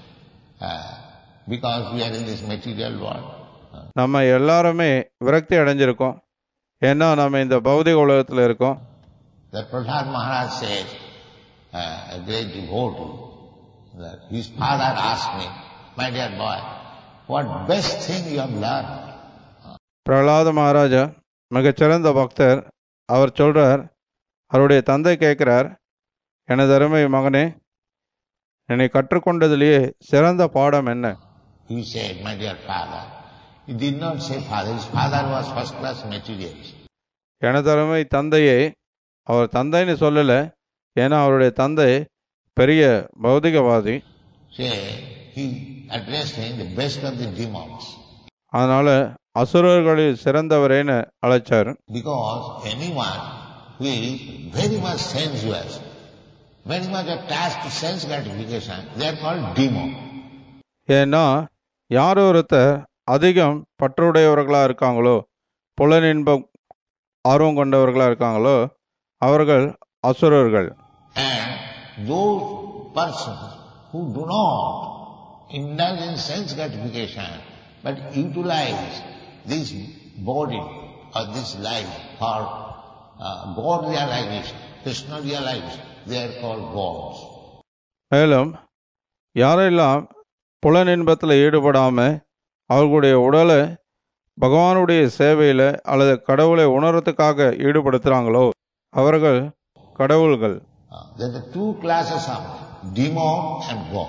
uh, because we are in this material world. Uh, நம்ம எல்லாருமே விரக்தி அடைஞ்சிருக்கோம் ஏன்னா நம்ம இந்த பௌதிக உலகத்தில் இருக்கோம் that Prahlad Maharaj says, uh, a great devotee, that his father asked me, my dear boy, what best thing you have learned? Prahlada Maharaja மிகச்சிறந்த பக்தர் அவர் சொல்றார் அவருடைய தந்தை கேட்கிறார் எனது அருமை மகனே என்னை கற்றுக்கொண்டதிலேயே சிறந்த பாடம் என்ன He said, my dear father, he did not say father, his father was first class materialist. எனது அருமை தந்தையை அவர் தந்தைன்னு சொல்லலை ஏன்னா அவருடைய தந்தை பெரிய பௌதிகவாதி Say, he addressed him the best of the demons. அதனால அசுரர்களில் சிறந்தவரேன்னு அழைச்சார் Because anyone who is very much sensuous, very much attached to sense gratification, they are called demon. ஏன்னா யார் ஒருத்தர் அதிகம் பற்றுடையவர்களாக இருக்காங்களோ புலனின்பம் ஆர்வம் கொண்டவர்களாக இருக்காங்களோ அவர்கள் அசுரர்கள் And those persons who do not indulge in sense gratification, but utilize this body or this life for uh, God realization, Krishna realization, they are called gods. மேலும் யாரெல்லாம் புலனின்பத்தில் ஈடுபடாமல் அவர்களுடைய உடலை பகவானுடைய சேவையில் அல்லது கடவுளை உணர்றதுக்காக ஈடுபடுத்துகிறாங்களோ அவர்கள் கடவுள்கள் Uh, there are two classes of demon and God.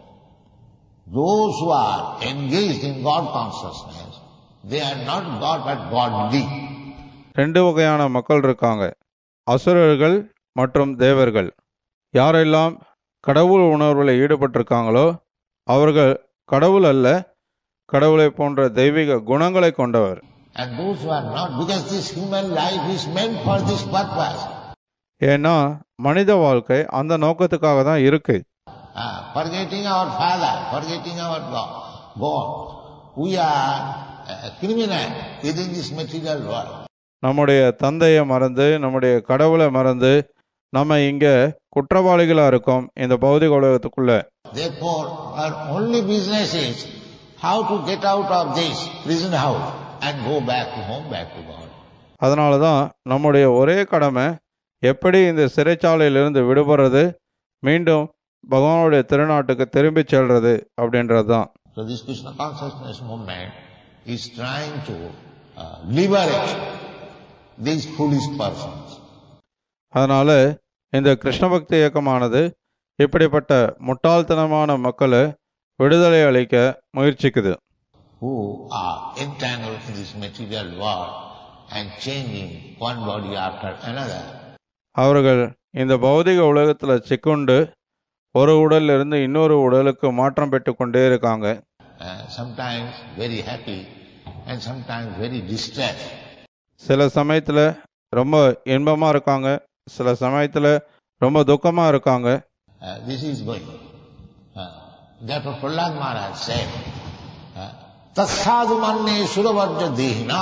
Those who are engaged in God consciousness, they are not God but godly. ரெண்டு வகையான மக்கள் இருக்காங்க அசுரர்கள் மற்றும் தேவர்கள் யாரெல்லாம் கடவுள் உணர்வில் ஈடுபட்டிருக்காங்களோ அவர்கள் கடவுள் அல்ல கடவுளை போன்ற தெய்வீக குணங்களை கொண்டவர் And those who are not, because this human life is meant for this purpose. ஏன்னா மனித வாழ்க்கை அந்த நோக்கத்துக்காக தான் இருக்கு Uh, forgetting our Father, forgetting our God, God, we are uh, criminal within this material world. நம்முடைய தந்தையை மறந்து நம்முடைய கடவுளை மறந்து நம்ம இங்க குற்றவாளிகளா இருக்கோம் இந்த பௌதிக உலகத்துக்குள்ள Therefore, our only business is how to get out of this prison house and go back to home, back to God. அதனால தான் நம்முடைய ஒரே கடமை எப்படி இந்த சிறைச்சாலையிலிருந்து விடுபடுறது மீண்டும் பகவானுடைய திருநாட்டுக்கு திரும்பி செல்றது அப்படின்றது தான் So this Krishna consciousness movement is trying to uh, liberate these foolish persons. அதனால இந்த கிருஷ்ண பக்தி இயக்கமானது இப்படிப்பட்ட முட்டாள்தனமான மக்களை விடுதலை அளிக்க முயற்சிக்குது who are entangled in this material world and changing one body after another. அவர்கள் இந்த பௌதிக உலகத்தில் சிக்குண்டு ஒரு உடல்ல இருந்து இன்னொரு உடலுக்கு மாற்றம் பெற்று கொண்டே இருக்காங்க Uh, sometimes very happy and sometimes very distressed. சில சமயத்தில் ரொம்ப இன்பமாக இருக்காங்க சில சமயத்தில் ரொம்ப துக்கமாக இருக்காங்க Uh, this is going. Uh, Therefore Prahlad Maharaj said, uh, Tatsadu manne suravarja dehina.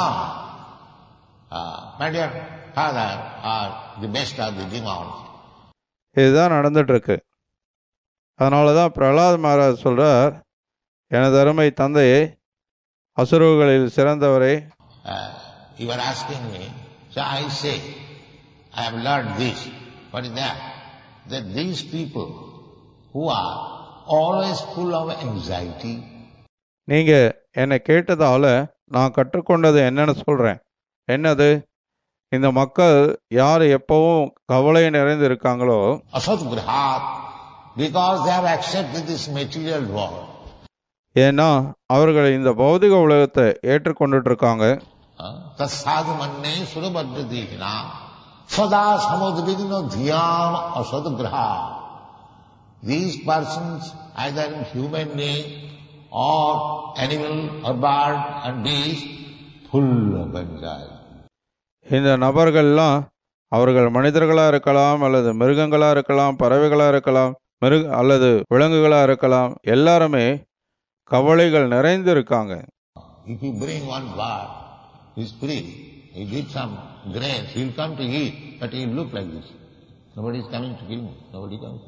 Uh, my dear father, are the best of the demons. இதுதான் நடந்துட்டு இருக்கு அதனால தான் பிரகலாத் மகாராஜ் சொல்றார் எனது அருமை தந்தையே அசுரர்களில் சிறந்தவரை Uh, you are asking me, so I say, I have learned this. What is that? That these people who are always full of anxiety, நீங்க என்னை கேட்டதால நான் கற்றுக்கொண்டது என்னன்னு சொல்றேன் என்னது இந்த மக்கள் யார் எப்பவும் கவலை நிறைந்து இருக்காங்களோ asatgrahat, because they have accepted this material world, ஏன்னா அவர்கள் இந்த பௌதிக உலகத்தை ஏற்றுக்கொண்டுட்டு இருக்காங்க uh, tatsadu manne surabhadradihina, sada samudvigno dhyam asatgrahat. These persons, either human being or animal or bird and beast, full of anxiety. இந்த நபர்கள்லாம் அவர்கள் மனிதர்களா இருக்கலாம் அல்லது மிருகங்களா இருக்கலாம் பறவைகளா இருக்கலாம் மிருக அல்லது விலங்குகளா இருக்கலாம் எல்லாருமே கவலைகள் நிறைந்து இருக்காங்க If you bring one bird, he's free. You give some grains, he'll come to eat, but he'll look like this. Nobody is coming to kill me. Nobody comes.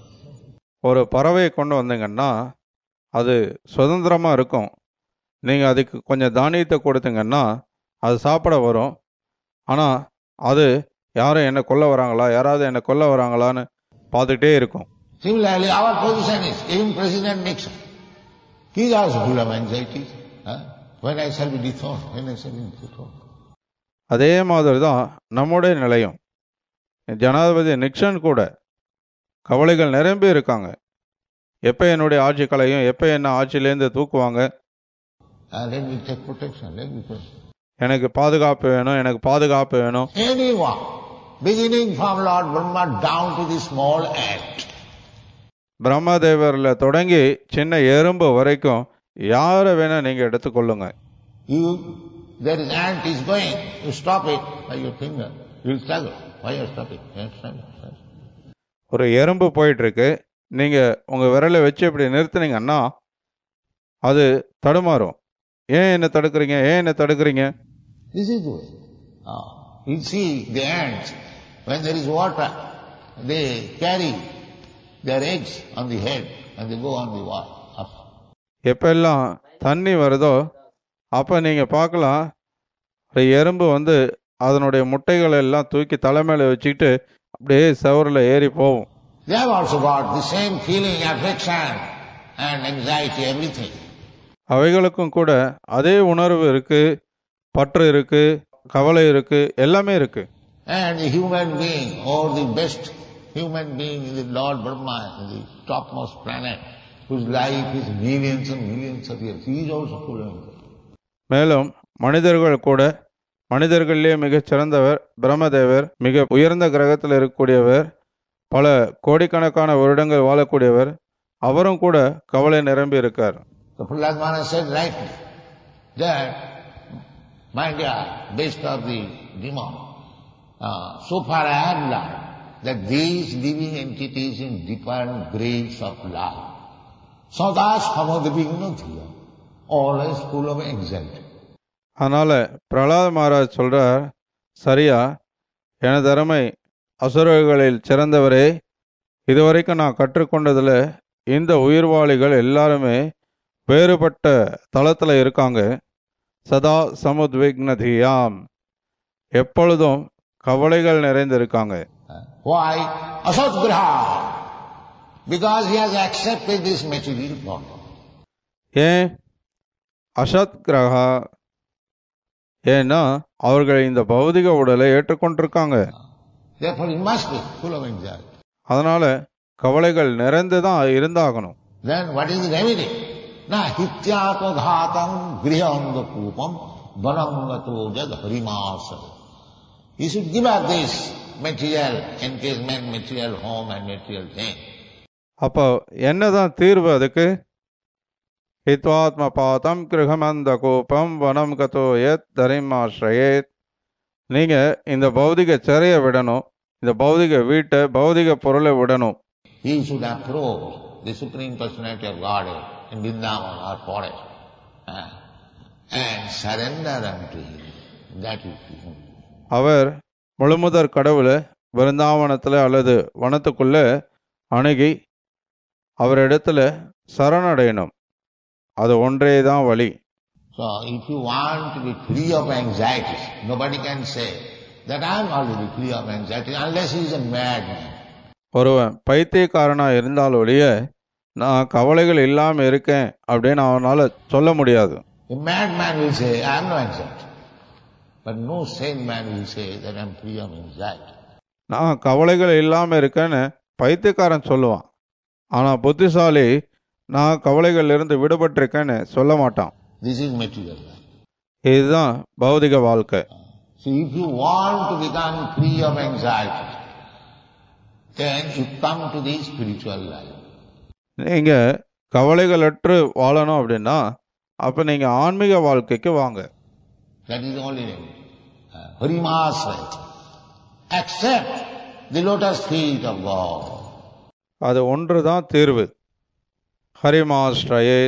ஒரு பறவையை கொண்டு வந்தீங்கன்னா அது சுதந்திரமா இருக்கும் நீங்க அதுக்கு கொஞ்சம் தானியத்தை கொடுத்தீங்கன்னா அது சாப்பிட வரும் ஆனா அது யாரும் என்னை கொல்ல வராங்களா யாராவது என்னை கொல்ல வராங்களான்னு பார்த்துக்கிட்டே இருக்கும் Similarly, our position is, even President Nixon, he is also full of anxiety. Huh? When I shall be dethroned, when I shall be dethroned. அதே மாதிரி தான் நம்முடைய நிலையம் ஜனாதிபதி நிக்சன் கூட கவலைகள் நிரம்பி இருக்காங்க எப்போ என்னுடைய ஆட்சி கலையும் எப்போ என்ன ஆட்சியிலேருந்து தூக்குவாங்க Uh, let me take protection, let me protect. எனக்கு பாதுகாப்பு வேணும் எனக்கு பாதுகாப்பு வேணும் Anyone, beginning from Lord Brahma down to the small ant, பிரம்மதேவரில் தொடங்கி சின்ன எறும்பு வரைக்கும் யாரை வேணா நீங்க எடுத்துக்கொள்ளுங்க You, there is ant is going, you stop it by your finger, you will struggle. Why you are stopping? You are struggling. ஒரு எறும்பு போயிட்டு இருக்கு நீங்க உங்க விரலை வச்சு இப்படி நிறுத்துனீங்கன்னா அது தடுமாறும் ஏன் என்ன தடுக்கிறீங்க ஏன் என்ன தடுக்கிறீங்க This is the way. Ah, you see the ants, when there is water, they carry their eggs on the head and they go on the wall. Up. எப்பெல்லாம் தண்ணி வருதோ அப்போ நீங்கள் பார்க்கலாம் ஒரு எறும்பு வந்து அதனுடைய முட்டைகளை எல்லாம் தூக்கி தலைமையில வச்சுக்கிட்டு அப்படியே செவரில் ஏறி போகும் They have also got the same feeling, affection and anxiety, everything. அவைகளுக்கும் கூட அதே உணர்வு இருக்கு பற்று இருக்கு கவலை இருக்கு எல்லாமே இருக்கு And the human being, or the best human being in the Lord Brahma, in the topmost planet, whose life is millions and millions of years, he is also full of anxiety. மேலும் மனிதர்கள் கூட மனிதர்களிலே மிகச் சிறந்தவர் பிரம்மதேவர் மிக உயர்ந்த கிரகத்தில் இருக்கக்கூடியவர் பல கோடிக்கணக்கான வருடங்கள் வாழக்கூடியவர் அவரும் கூட கவலை நிரம்பி இருக்கார் So Prahlad Maharaj said rightly that, my dear, best of the demon, uh, so far I have learned that these living entities in different grades of life, sada samadvigna dhiya, always full of anxiety. அதனால பிரகலாத மகாராஜ் சொல்றார் சரியா எனது அருமை அசுரர்களில் சிறந்தவரே இதுவரைக்கும் நான் கற்றுக்கொண்டதுல இந்த உயிர்வாளிகள் எல்லாருமே வேறுபட்ட தளத்துல இருக்காங்க சதா சமுத்விக்னதியாம் எப்பொழுதும் கவலைகள் நிறைந்திருக்காங்க Uh, Why? Asatgraha. Because he has accepted this material body. ஏன் அசத் கிரகா ஏன்னா அவர்கள் இந்த பௌதிக உடலை ஏற்றுக்கொண்டிருக்காங்க Therefore he must be full of anxiety. அதனால கவலைகள் நிறைந்து தான் இருந்தாகணும் Then what is the remedy? Na hityapaghatam grihanga kupam vanangato jad harimasa. He should give up this material encasement, material home and material thing. அப்போ என்னதான் தீர்வு அதுக்கு ஹித்வாத்ம பாதம் கிரகமந்த கோபம் வனம் கதோ எத் தரிமாஸ்ரயேத் நீங்க இந்த பௌதிக சிறையை விடணும் இந்த பௌதிக வீட்டை பௌதிக பொருளை விடணும் He should approach the Supreme Personality of Godhead in Vrindavan or forest, uh, and surrender unto Him. That is Him. அவர் முழுமுதற் கடவுளை விருந்தாவனத்தில் அல்லது வனத்துக்குள்ளே அணுகி அவரிடத்துல சரணடையணும் அது ஒன்றே தான் வழி So if you want to be free of anxieties, nobody can say that I am already free of anxiety unless he is a madman. ஒருவன் பைத்தியக்காரனாக இருந்தால் ஒழிய நான் கவலைகள் இல்லாமல் இருக்கேன் அப்படின்னு அவனால் சொல்ல முடியாது A madman will say, I have no anxiety. But no sane man will say that I am free of anxiety. நான் கவலைகள் இல்லாமல் இருக்கேன்னு பைத்தியக்காரன் சொல்லுவான் ஆனால் புத்திசாலி நான் கவலைகள்லேருந்து விடுபட்டிருக்கேன்னு சொல்ல மாட்டான் This is material life. இதுதான் பௌதிக வாழ்க்கை So if you want to become free of anxiety, then you come to the spiritual life. நீங்கள் கவலைகளற்று வாழணும் அப்படின்னா அப்போ நீங்கள் ஆன்மீக வாழ்க்கைக்கு வாங்க That is the only remedy. Uh, Harimasraya. Accept the lotus feet of God. அது ஒன்று தான் தீர்வு ஹரிமாஸ்ரயே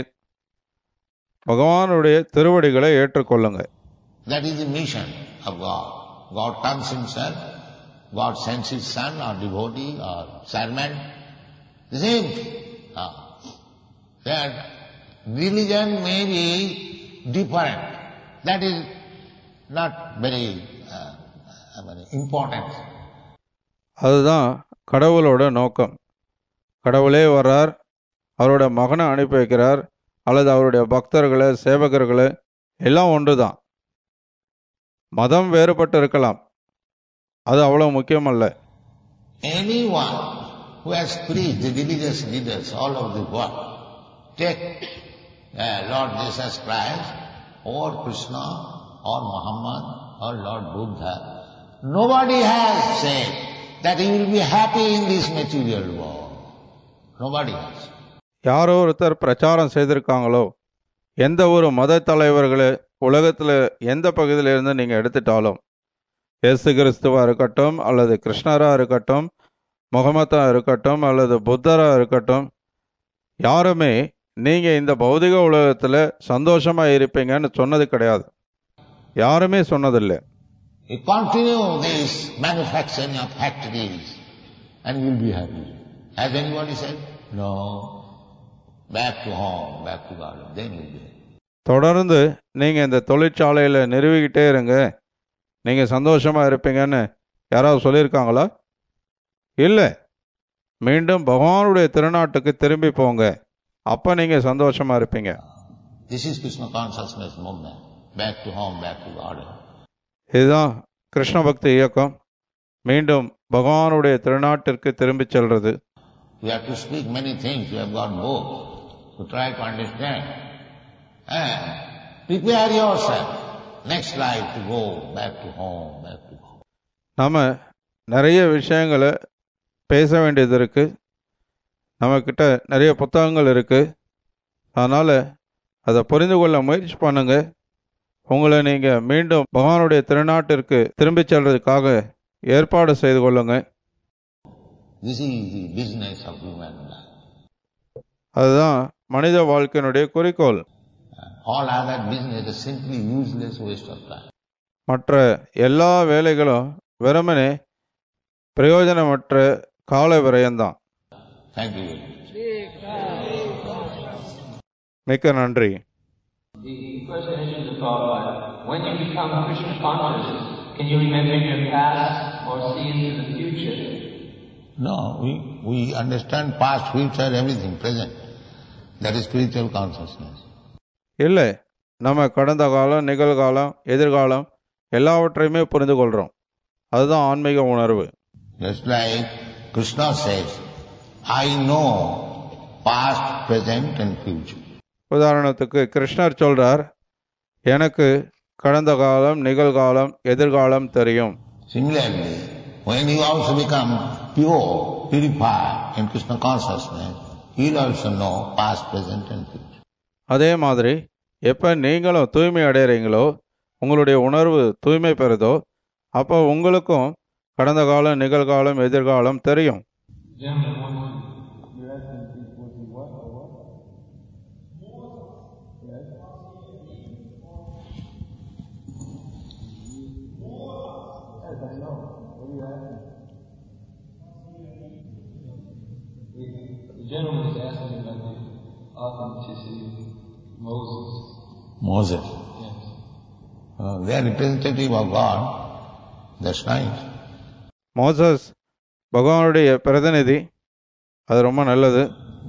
பகவானுடைய திருவடிகளை ஏற்றுக்கொள்ளுங்க That is the mission of God. God comes himself, God sends his son or devotee or servant. The same thing. Ah. That religion may be different. That is not very uh, I mean, important. அதுதான் கடவுளோட நோக்கம் கடவுளே வர்றார் அவரோட மகனை அனுப்பி வைக்கிறார் அல்லது அவருடைய பக்தர்களை சேவகர்களை எல்லாம் ஒன்று தான் மதம் வேறுபட்டு இருக்கலாம் அது அவ்வளோ முக்கியமல்ல Anyone who has preached, the religious leaders all over the world, take uh, Lord Jesus Christ or Krishna or Muhammad or Lord Buddha, nobody has said that he will be happy in this material world. Nobody has. யாரோ ஒருத்தர் பிரச்சாரம் செய்திருக்காங்களோ எந்த ஒரு மத தலைவர்களை உலகத்தில் எந்த பகுதியில இருந்து நீங்கள் எடுத்துட்டாலும் இயேசு கிறிஸ்துவா இருக்கட்டும் அல்லது கிருஷ்ணராக இருக்கட்டும் முகமதா இருக்கட்டும் அல்லது புத்தராக இருக்கட்டும் யாருமே நீங்கள் இந்த பௌதிக உலகத்தில் சந்தோஷமாக இருப்பீங்கன்னு சொன்னது கிடையாது யாருமே சொன்னதில்லை You continue this manufacturing of factories and you'll be happy. Has anybody said? No. Back to home, back to God, then you'll be happy. தொடர்ந்து நீங்கள் இந்த தொழிற்சாலையில் நிறுவிக்கிட்டே இருங்க நீங்கள் சந்தோஷமாக இருப்பீங்கன்னு யாராவது சொல்லியிருக்காங்களா இல்லை மீண்டும் பகவானுடைய திருநாட்டுக்கு திரும்பி போங்க அப்போ நீங்கள் சந்தோஷமாக இருப்பீங்க This is Krishna consciousness movement. Back to home, back to God. இதுதான் கிருஷ்ண பக்தி இயக்கம் மீண்டும் பகவானுடைய திருநாட்டிற்கு திரும்பிச் செல்றது We have to speak many things. We have got books to try to understand. And prepare yourself next life to go back to home, back to home. நம்ம நிறைய விஷயங்களை பேச வேண்டியது இருக்கு நம்மக்கிட்ட நிறைய புத்தகங்கள் இருக்கு அதனால் அதை புரிந்து கொள்ள முயற்சி பண்ணுங்க உங்களை நீங்கள் மீண்டும் பகவானுடைய திருநாட்டிற்கு திரும்பிச் செல்றதுக்காக ஏற்பாடு செய்து கொள்ளுங்க This is the business of human life. அதுதான் மனித வாழ்க்கையினுடைய குறிக்கோள் All other business is simply useless waste of time. மற்ற எல்லா வேலைகளும் வெறுமனே பிரயோஜனமற்ற கால விரயம்தான் Thank you very much. மிக்க நன்றி The first initial is about when you become Krishna conscious, can you remember your past or see into the future? No, we, we understand past, future, everything, present. That is spiritual consciousness. இல்லை நம்ம கடந்த காலம் நிகழ்காலம் எதிர்காலம் எல்லாவற்றையுமே புரிந்து கொள்கிறோம் அதுதான் ஆன்மீக உணர்வு Just like Krishna says, I know past, present and future. உதாரணத்துக்கு கிருஷ்ணர் சொல்றார் எனக்கு கடந்த காலம் நிகழ்காலம் எதிர்காலம் தெரியும் Similarly, when you also become pure, purified in Krishna consciousness, you'll also know past, present and future. அதே மாதிரி எப்போ நீங்களும் தூய்மை அடைகிறீங்களோ உங்களுடைய உணர்வு தூய்மை பெறுதோ அப்போ உங்களுக்கும் கடந்த காலம் நிகழ்காலம் எதிர்காலம் தெரியும் Gentlemen, one, Your Excellency, was the gentleman is asking about the authenticity of Moses. Moses. Yes. Uh, they are representative of God. That's nice. Moses பகவானுடைய பிரதிநிதி அது ரொம்ப நல்லது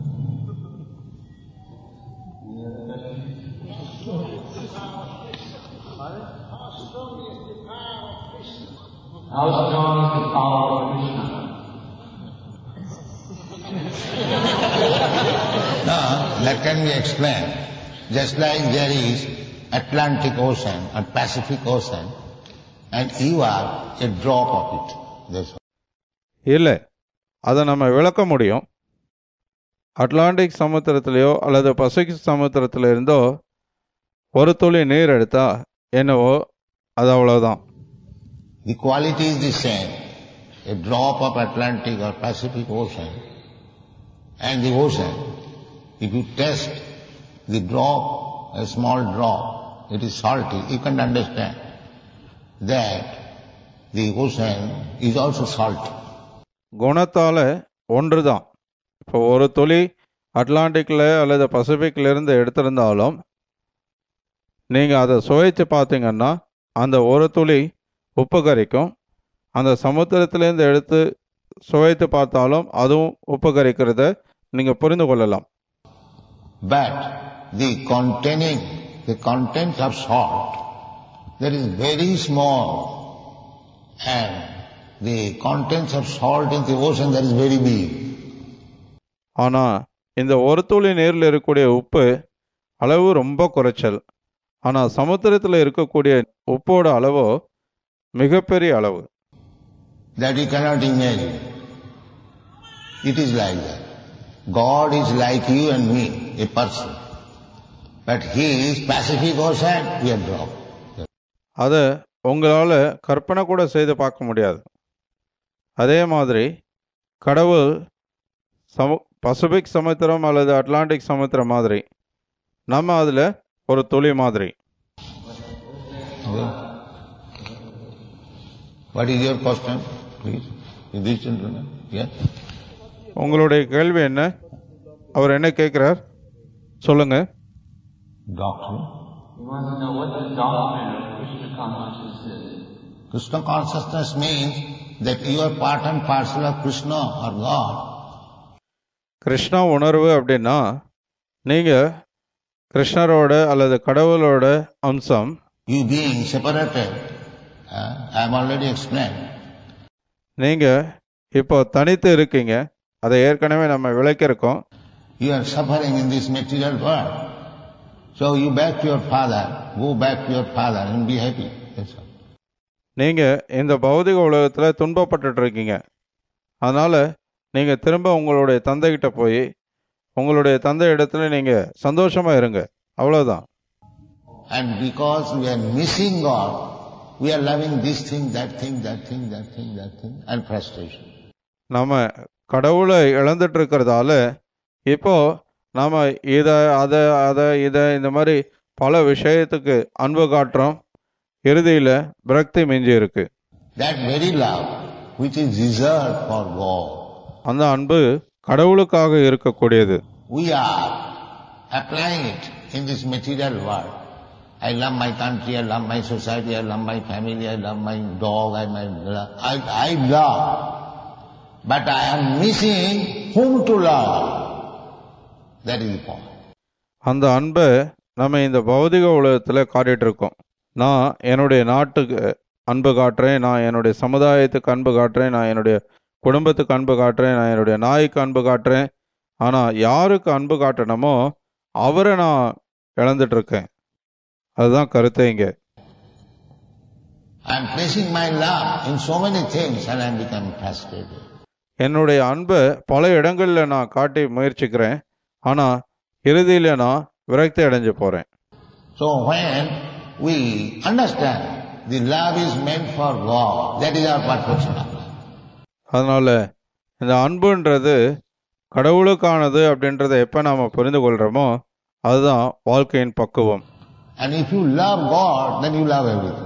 How strong is the power of Krishna? Now, that can be explained. Just like there is Atlantic Ocean or Pacific Ocean, and you are a drop of it. That's all. இல்லை அதை நம்ம விளக்க முடியும் அட்லாண்டிக் சமுத்திரத்திலேயோ அல்லது Pacific சமுத்திரத்தில இருந்தோ ஒரு துளி நீர் எடுத்தா என்னவோ அது அவ்வளவுதான் The quality is the same. A drop of Atlantic or Pacific Ocean and the ocean. If you test the drop, a small drop, it is salty, you can understand that the ocean is also salty. குணத்தால ஒன்று தான் இப்போ ஒரு துளி அட்லாண்டிக்கில் அல்லது பசிபிக்ல இருந்து எடுத்திருந்தாலும் நீங்கள் அதை சுவைச்சு பார்த்தீங்கன்னா அந்த ஒரு துளி உப்பு கரிக்கும் அந்த சமுத்திரத்திலேருந்து எடுத்து சுவைத்து பார்த்தாலும் அதுவும் உப்பு கரிக்கிறத நீங்கள் புரிந்து கொள்ளலாம் But the containing, the content of salt, that is very small. And the contents of salt in the ocean, that is very big. ஆனால் இந்த ஒரு துளி நீரில் இருக்கக்கூடிய உப்பு அளவு ரொம்ப குறைச்சல் ஆனால் சமுத்திரத்தில் இருக்கக்கூடிய உப்போட அளவோ மிகப்பெரிய அளவு That you cannot imagine. It is like that. God is like you and me, a person. But He is Pacific Ocean, we are drop. அதை உங்களால் கற்பனை கூட செய்து பார்க்க முடியாது அதே மாதிரி கடவுள் சமு பசிபிக் சமுத்திரம் அல்லது அட்லாண்டிக் சமுத்திரம் மாதிரி நம்ம அதில் ஒரு துளி மாதிரி Okay? What is your question, please? Is this gentleman? Yes? உங்களுடைய கேள்வி என்ன அவர் என்ன கேட்குறார் சொல்லுங்க Doctrine. He wants to know what the doctrine of Krishna consciousness is. Krishna consciousness means that you are part and parcel of Krishna or God. Krishna உணர்வு அப்படின்னா நீங்கள் கிருஷ்ணரோட அல்லது கடவுளோட அம்சம் You being separated, uh, I have already explained. நீங்கள் இப்போ தனித்து இருக்கீங்க அதை ஏற்கனவே நம்ம விளக்கியிருக்கோம் You are suffering in this material world. So you back to your father, go back to your father and be happy. That's all. நீங்கள் இந்த பௌதிக உலகத்தில் துன்பப்பட்டுட்டு இருக்கீங்க அதனால் நீங்கள் திரும்ப உங்களுடைய தந்தைகிட்ட போய் உங்களுடைய தந்தை இடத்துல நீங்கள் சந்தோஷமாக இருங்க அவ்வளோதான் And because we are missing God, we are loving this thing, that thing, that thing, that thing, that thing, and frustration. நம்ம கடவுளை இழந்துட்டு இருக்கிறதால இப்போ நாம இதை அதை அதை இதை இந்த மாதிரி பல விஷயத்துக்கு அன்பு காட்டுறோம் இறுதியில் விரக்தி மிஞ்சி இருக்கு That very love which is reserved for God, அந்த அன்பு கடவுளுக்காக இருக்கக்கூடியது we are applying it in this material world. I love my country, I love my society, I love my family, I love my dog, I, my, I, I love. But I am missing whom to love. That is the point. அந்த அன்பை நம்ம இந்த பௌதிக உலகத்தில் காட்டிட்டு இருக்கோம் நான் என்னுடைய நாட்டுக்கு அன்பு காட்டுறேன் நான் என்னுடைய சமுதாயத்துக்கு அன்பு காட்டுறேன் நான் என்னுடைய குடும்பத்துக்கு அன்பு காட்டுறேன் நான் என்னுடைய நாய்க்கு அன்பு காட்டுறேன் ஆனால் யாருக்கு அன்பு காட்டணுமோ அவரை நான் இழந்துட்டு இருக்கேன் அதுதான் கருத்தை இங்கே I am placing my love in so many things and I am becoming frustrated. என்னுடைய அன்பை பல இடங்களில் நான் காட்டி முயற்சிக்கிறேன் ஆனால் இறுதியில் நான் விரக்தி அடைஞ்சு போகிறேன் So when we understand the love is meant for God, that is our perfection of love. அதனால இந்த அன்புன்றது கடவுளுக்கானது அப்படின்றத எப்போ நாம் புரிந்து கொள்கிறோமோ அதுதான் வாழ்க்கையின் பக்குவம் And if you love God, then you love everything.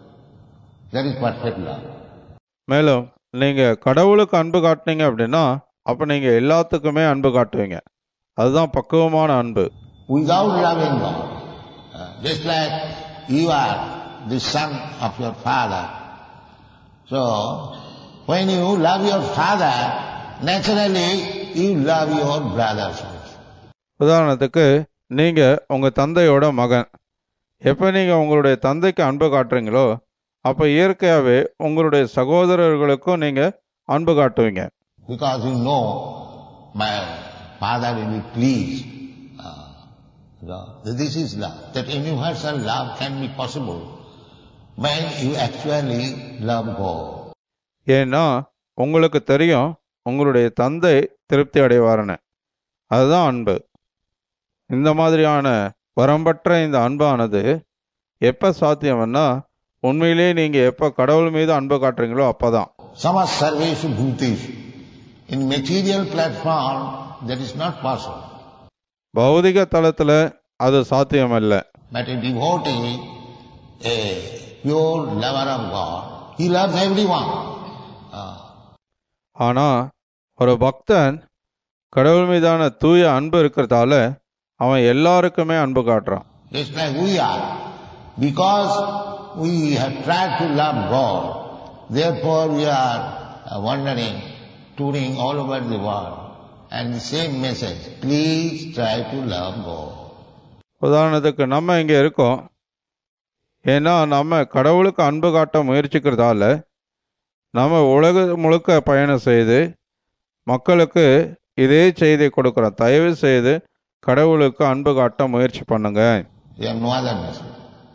That is perfect love. மேலும் நீங்கள் கடவுளுக்கு அன்பு காட்டினீங்க அப்படின்னா அப்போ நீங்கள் எல்லாத்துக்குமே அன்பு காட்டுவீங்க அதுதான் பக்குவமான அன்பு without loving God. Uh, just like you are the son of your father. So, when you love your father, naturally you love your brothers also. உதாரணத்துக்கு நீங்கள் உங்கள் தந்தையோட மகன் எப்போ நீங்கள் உங்களுடைய தந்தைக்கு அன்பு காட்டுறீங்களோ அப்போ இயற்கையாகவே உங்களுடைய சகோதரர்களுக்கும் நீங்கள் அன்பு காட்டுவீங்க Because you know my father will be pleased. Uh, you know, that this is love. That universal love can be possible when you actually love God. ஏன்னா உங்களுக்கு தெரியும் உங்களுடைய தந்தை திருப்தி அடைவாருன்னு அதுதான் அன்பு இந்த மாதிரியான வரம்பற்ற இந்த அன்பானது எப்போ சாத்தியம்னா உண்மையிலேயே நீங்கள் எப்போ கடவுள் மீது அன்பு காட்டுறீங்களோ அப்போ தான் Samas sarveshu bhuteshu. In material platform, that is not possible. பௌதிக தளத்தில் அது சாத்தியமல்ல But a devotee, a pure lover of God, he loves everyone. Ah, ஆனால் ஒரு பக்தன் கடவுள் மீதான தூய அன்பு இருக்கிறதால அவன் எல்லாருக்குமே அன்பு காட்டுறான் just like we are. Because we have tried to love God, therefore we are uh, wandering, touring all over the world. And the same message, please try to love God. உதாரணத்துக்கு நம்ம இங்கே இருக்கோம் ஏன்னா நம்ம கடவுளுக்கு அன்பு காட்ட முயற்சிக்கிறதால நம்ம உலக முழுக்க பயணம் செய்து மக்களுக்கு இதே செய்தியை கொடுக்குறோம் தயவு செய்து கடவுளுக்கு அன்பு காட்ட முயற்சி பண்ணுங்க We have no other message.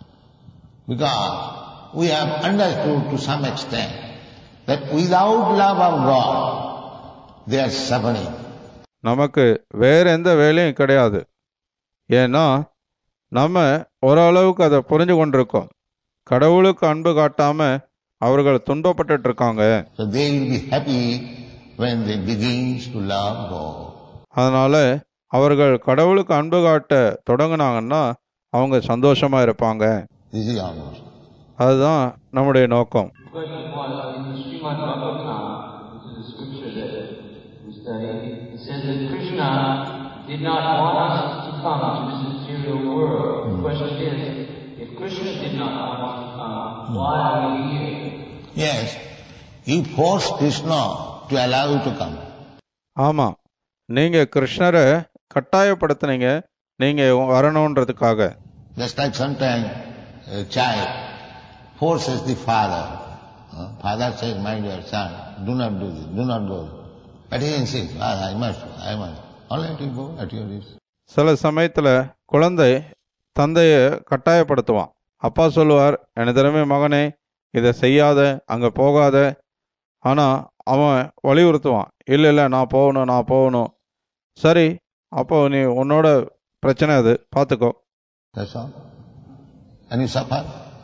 Because we have understood to some extent that without love of God, they are suffering. நமக்கு வேற எந்த வேலையும் கிடையாது ஏன்னா நம்ம ஓரளவுக்கு அதை புரிஞ்சு கொண்டிருக்கோம் கடவுளுக்கு அன்பு காட்டாம அவர்கள் துன்பப்பட்டுட்டு இருக்காங்க So they will be happy when they begin to love God. அதனால அவர்கள் கடவுளுக்கு அன்பு காட்ட தொடங்குனாங்கன்னா அவங்க சந்தோஷமா இருப்பாங்க This is our mission. அதுதான் நம்முடைய நோக்கம் The question was, in the Srimad Bhagavatam, which is a scripture that we study, it says that Krishna did not want us to come to this material world. The question is, if Krishna did not want us to come, why are we here? Yes, you force Krishna to allow you to come. ஆமா நீங்க கிருஷ்ணரை கட்டாயப்படுத்துனீங்க நீங்க வரணுன்றதுக்காக Just like sometimes a child forces the father. Uh, Father says, my dear son, do not do this, do not do this. But he insists, "Ah, I must, I must. All right, you go at your risk. சில சமயத்துல குழந்தை தந்தைய கட்டாயப்படுத்துவான் அப்பா சொல்லுவார் என் திறமை மகனே இதை செய்யாத அங்க போகாத ஆனா அவன் வலியுறுத்துவான் இல்லை இல்லை நான் போகணும் நான் போகணும் சரி அப்போ நீ உன்னோட பிரச்சனை அது பார்த்துக்கோ That's all. And you suffer.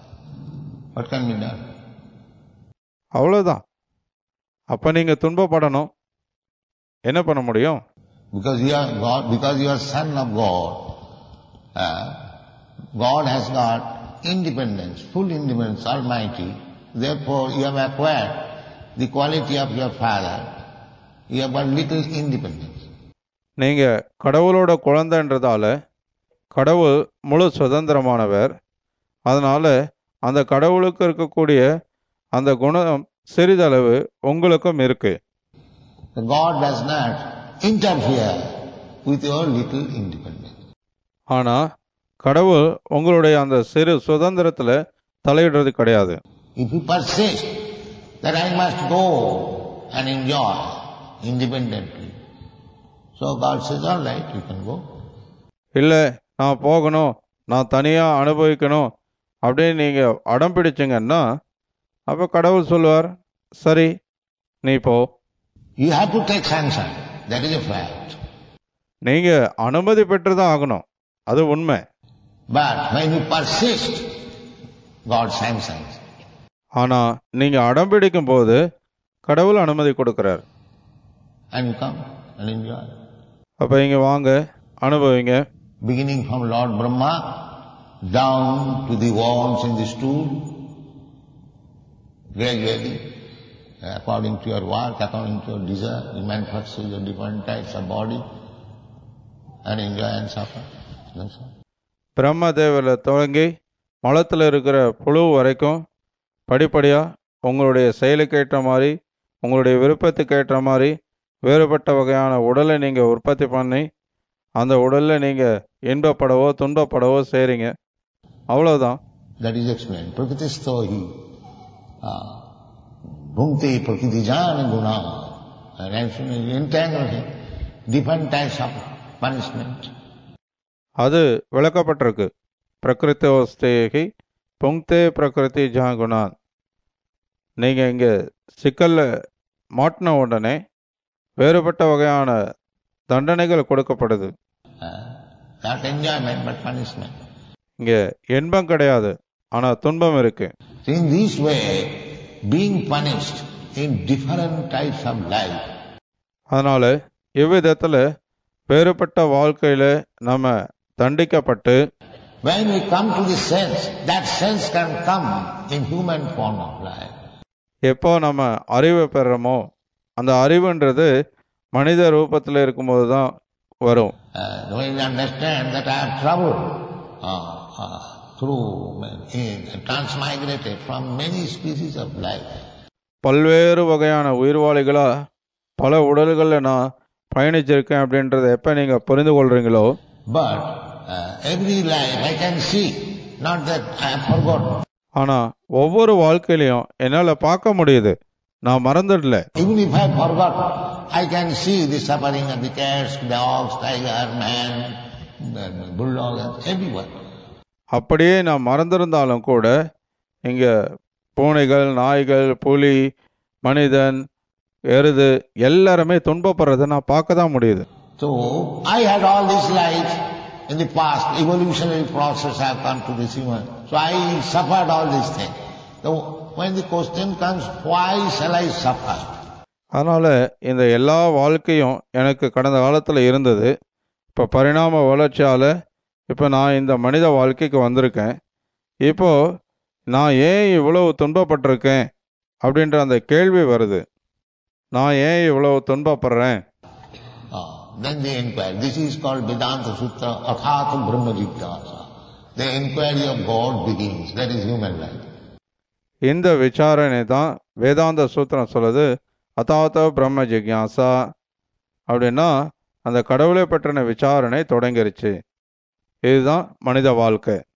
What can be done? அவ்வளோதான் அப்போ நீங்க துன்பப்படணும் என்ன பண்ண முடியும் Because you are God, because you are son of God, uh, God has got independence, full independence, Almighty. Therefore, you have acquired the quality of your Father. You have got little independence. நீங்க கடவுளோட குழந்தைன்றதால கடவுள் முழு சுதந்திரமானவர் அதனால அந்த கடவுளுக்கு இருக்கக்கூடிய அந்த குணம் சிறிதளவு உங்களுக்கும் இருக்கு God does not interfere with your little independence. ஆனா கடவுள் உங்களுடைய அந்த சிறு சுதந்திரத்துல தலையிடுறது கிடையாது If you persist that I must go and enjoy independently, so God says, all right, you can go. இல்லை நான் போகணும் நான் தனியா அனுபவிக்கணும் அப்படின்னு நீங்க அடம் பிடிச்சிங்கன்னா அப்ப கடவுள் சொல்லுவார் சரி நீ போ You have to take sanction. That is a fact. நீங்க அனுமதி பெற்று தான் ஆகணும் அது உண்மை But when you persist, God sanctions. ஆனா நீங்க அடம் பிடிக்கும் போது கடவுள் அனுமதி கொடுக்கிறார் And you come and enjoy. அப்ப இங்க வாங்க அனுபவிங்க Beginning from Lord Brahma down to the worms in the stool, gradually according to your work, according to your desire, you manufacture your different types of body and enjoy and suffer. That's all. பிரம்மதேவரில் தொடங்கி மலத்தில் இருக்கிற புழு வரைக்கும் படிப்படியாக உங்களுடைய செயலுக்கு ஏற்ற மாதிரி உங்களுடைய விருப்பத்துக்கு ஏற்ற மாதிரி வேறுபட்ட வகையான உடலை நீங்கள் உற்பத்தி பண்ணி அந்த உடலில் நீங்கள் இன்பப்படவோ துன்பப்படவோ செய்கிறீங்க அவ்வளோதான் That is explained. Prakritisto hi uh, bhunte prakritijan guna. And actually entangled him. Different types of punishment. அது விளக்கப்பட்டிருக்கு பிரகிருத்தோஸ்தேகி புங்தே பிரகிருதி ஜாகுணான் நீங்கள் இங்கே சிக்கலில் மாட்டின உடனே வேறுபட்ட வகையான தண்டனைகள் கொடுக்கப்படுது Uh, not enjoyment but punishment. இங்கே இன்பம் கிடையாது ஆனால் துன்பம் இருக்கு So in this way, being punished in different types of life, அதனால இவ்விதத்தில் வேறுபட்ட வாழ்க்கையில் நம்ம தண்டிக்கப்பட்டு when we come to the sense, that sense can come in human form of life. எப்போ நம்ம அறிவை பெறுறோமோ அந்த அறிவுன்றது மனித ரூபத்தில் இருக்கும்போது தான் வரும் Uh, when we understand that I have traveled uh, uh, through, uh, transmigrated from many species of life, பல்வேறு வகையான உயிர்வாளிகளா பல உடல்களில் நான் பயணிச்சிருக்கேன் அப்படின்றத எப்போ நீங்கள் புரிந்து கொள்றீங்களோ but uh, every life I can see, not that I have forgotten. ஆனால் ஒவ்வொரு வாழ்க்கையிலையும் என்னால் பார்க்க முடியுது நான் மறந்துடல Even if I forgot, I can see the suffering of the cats, dogs, tiger, man, bulldog, everyone. அப்படியே நான் மறந்திருந்தாலும் கூட இங்கே பூனைகள் நாய்கள் புலி மனிதன் எருது எல்லாருமே துன்பப்படுறதை நான் பார்க்க தான் முடியுது So I had all this life in the past, evolutionary process I have come to this human. So I suffered all these things. So when the question comes, why shall I suffer? அதனால் இந்த எல்லா வாழ்க்கையும் எனக்கு கடந்த காலத்தில் இருந்தது இப்போ பரிணாம வளர்ச்சியால் இப்போ நான் இந்த மனித வாழ்க்கைக்கு வந்திருக்கேன் இப்போ நான் ஏன் இவ்வளவு துன்பப்பட்டிருக்கேன் அப்படின்ற அந்த கேள்வி வருது நான் ஏன் இவ்வளவு துன்பப்படுறேன் Ah, then they inquire. This is called Vedanta Sutra, Athata Brahma Jigyasa. The inquiry of God begins. That is human life. இந்த விசாரணை தான் வேதாந்த சூத்திரம் சொல்லுது அதாத்த பிரம்ம ஜிக்யாசா அப்படின்னா அந்த கடவுளை பற்றின விசாரணை தொடங்கிருச்சு இதுதான் மனித வாழ்க்கை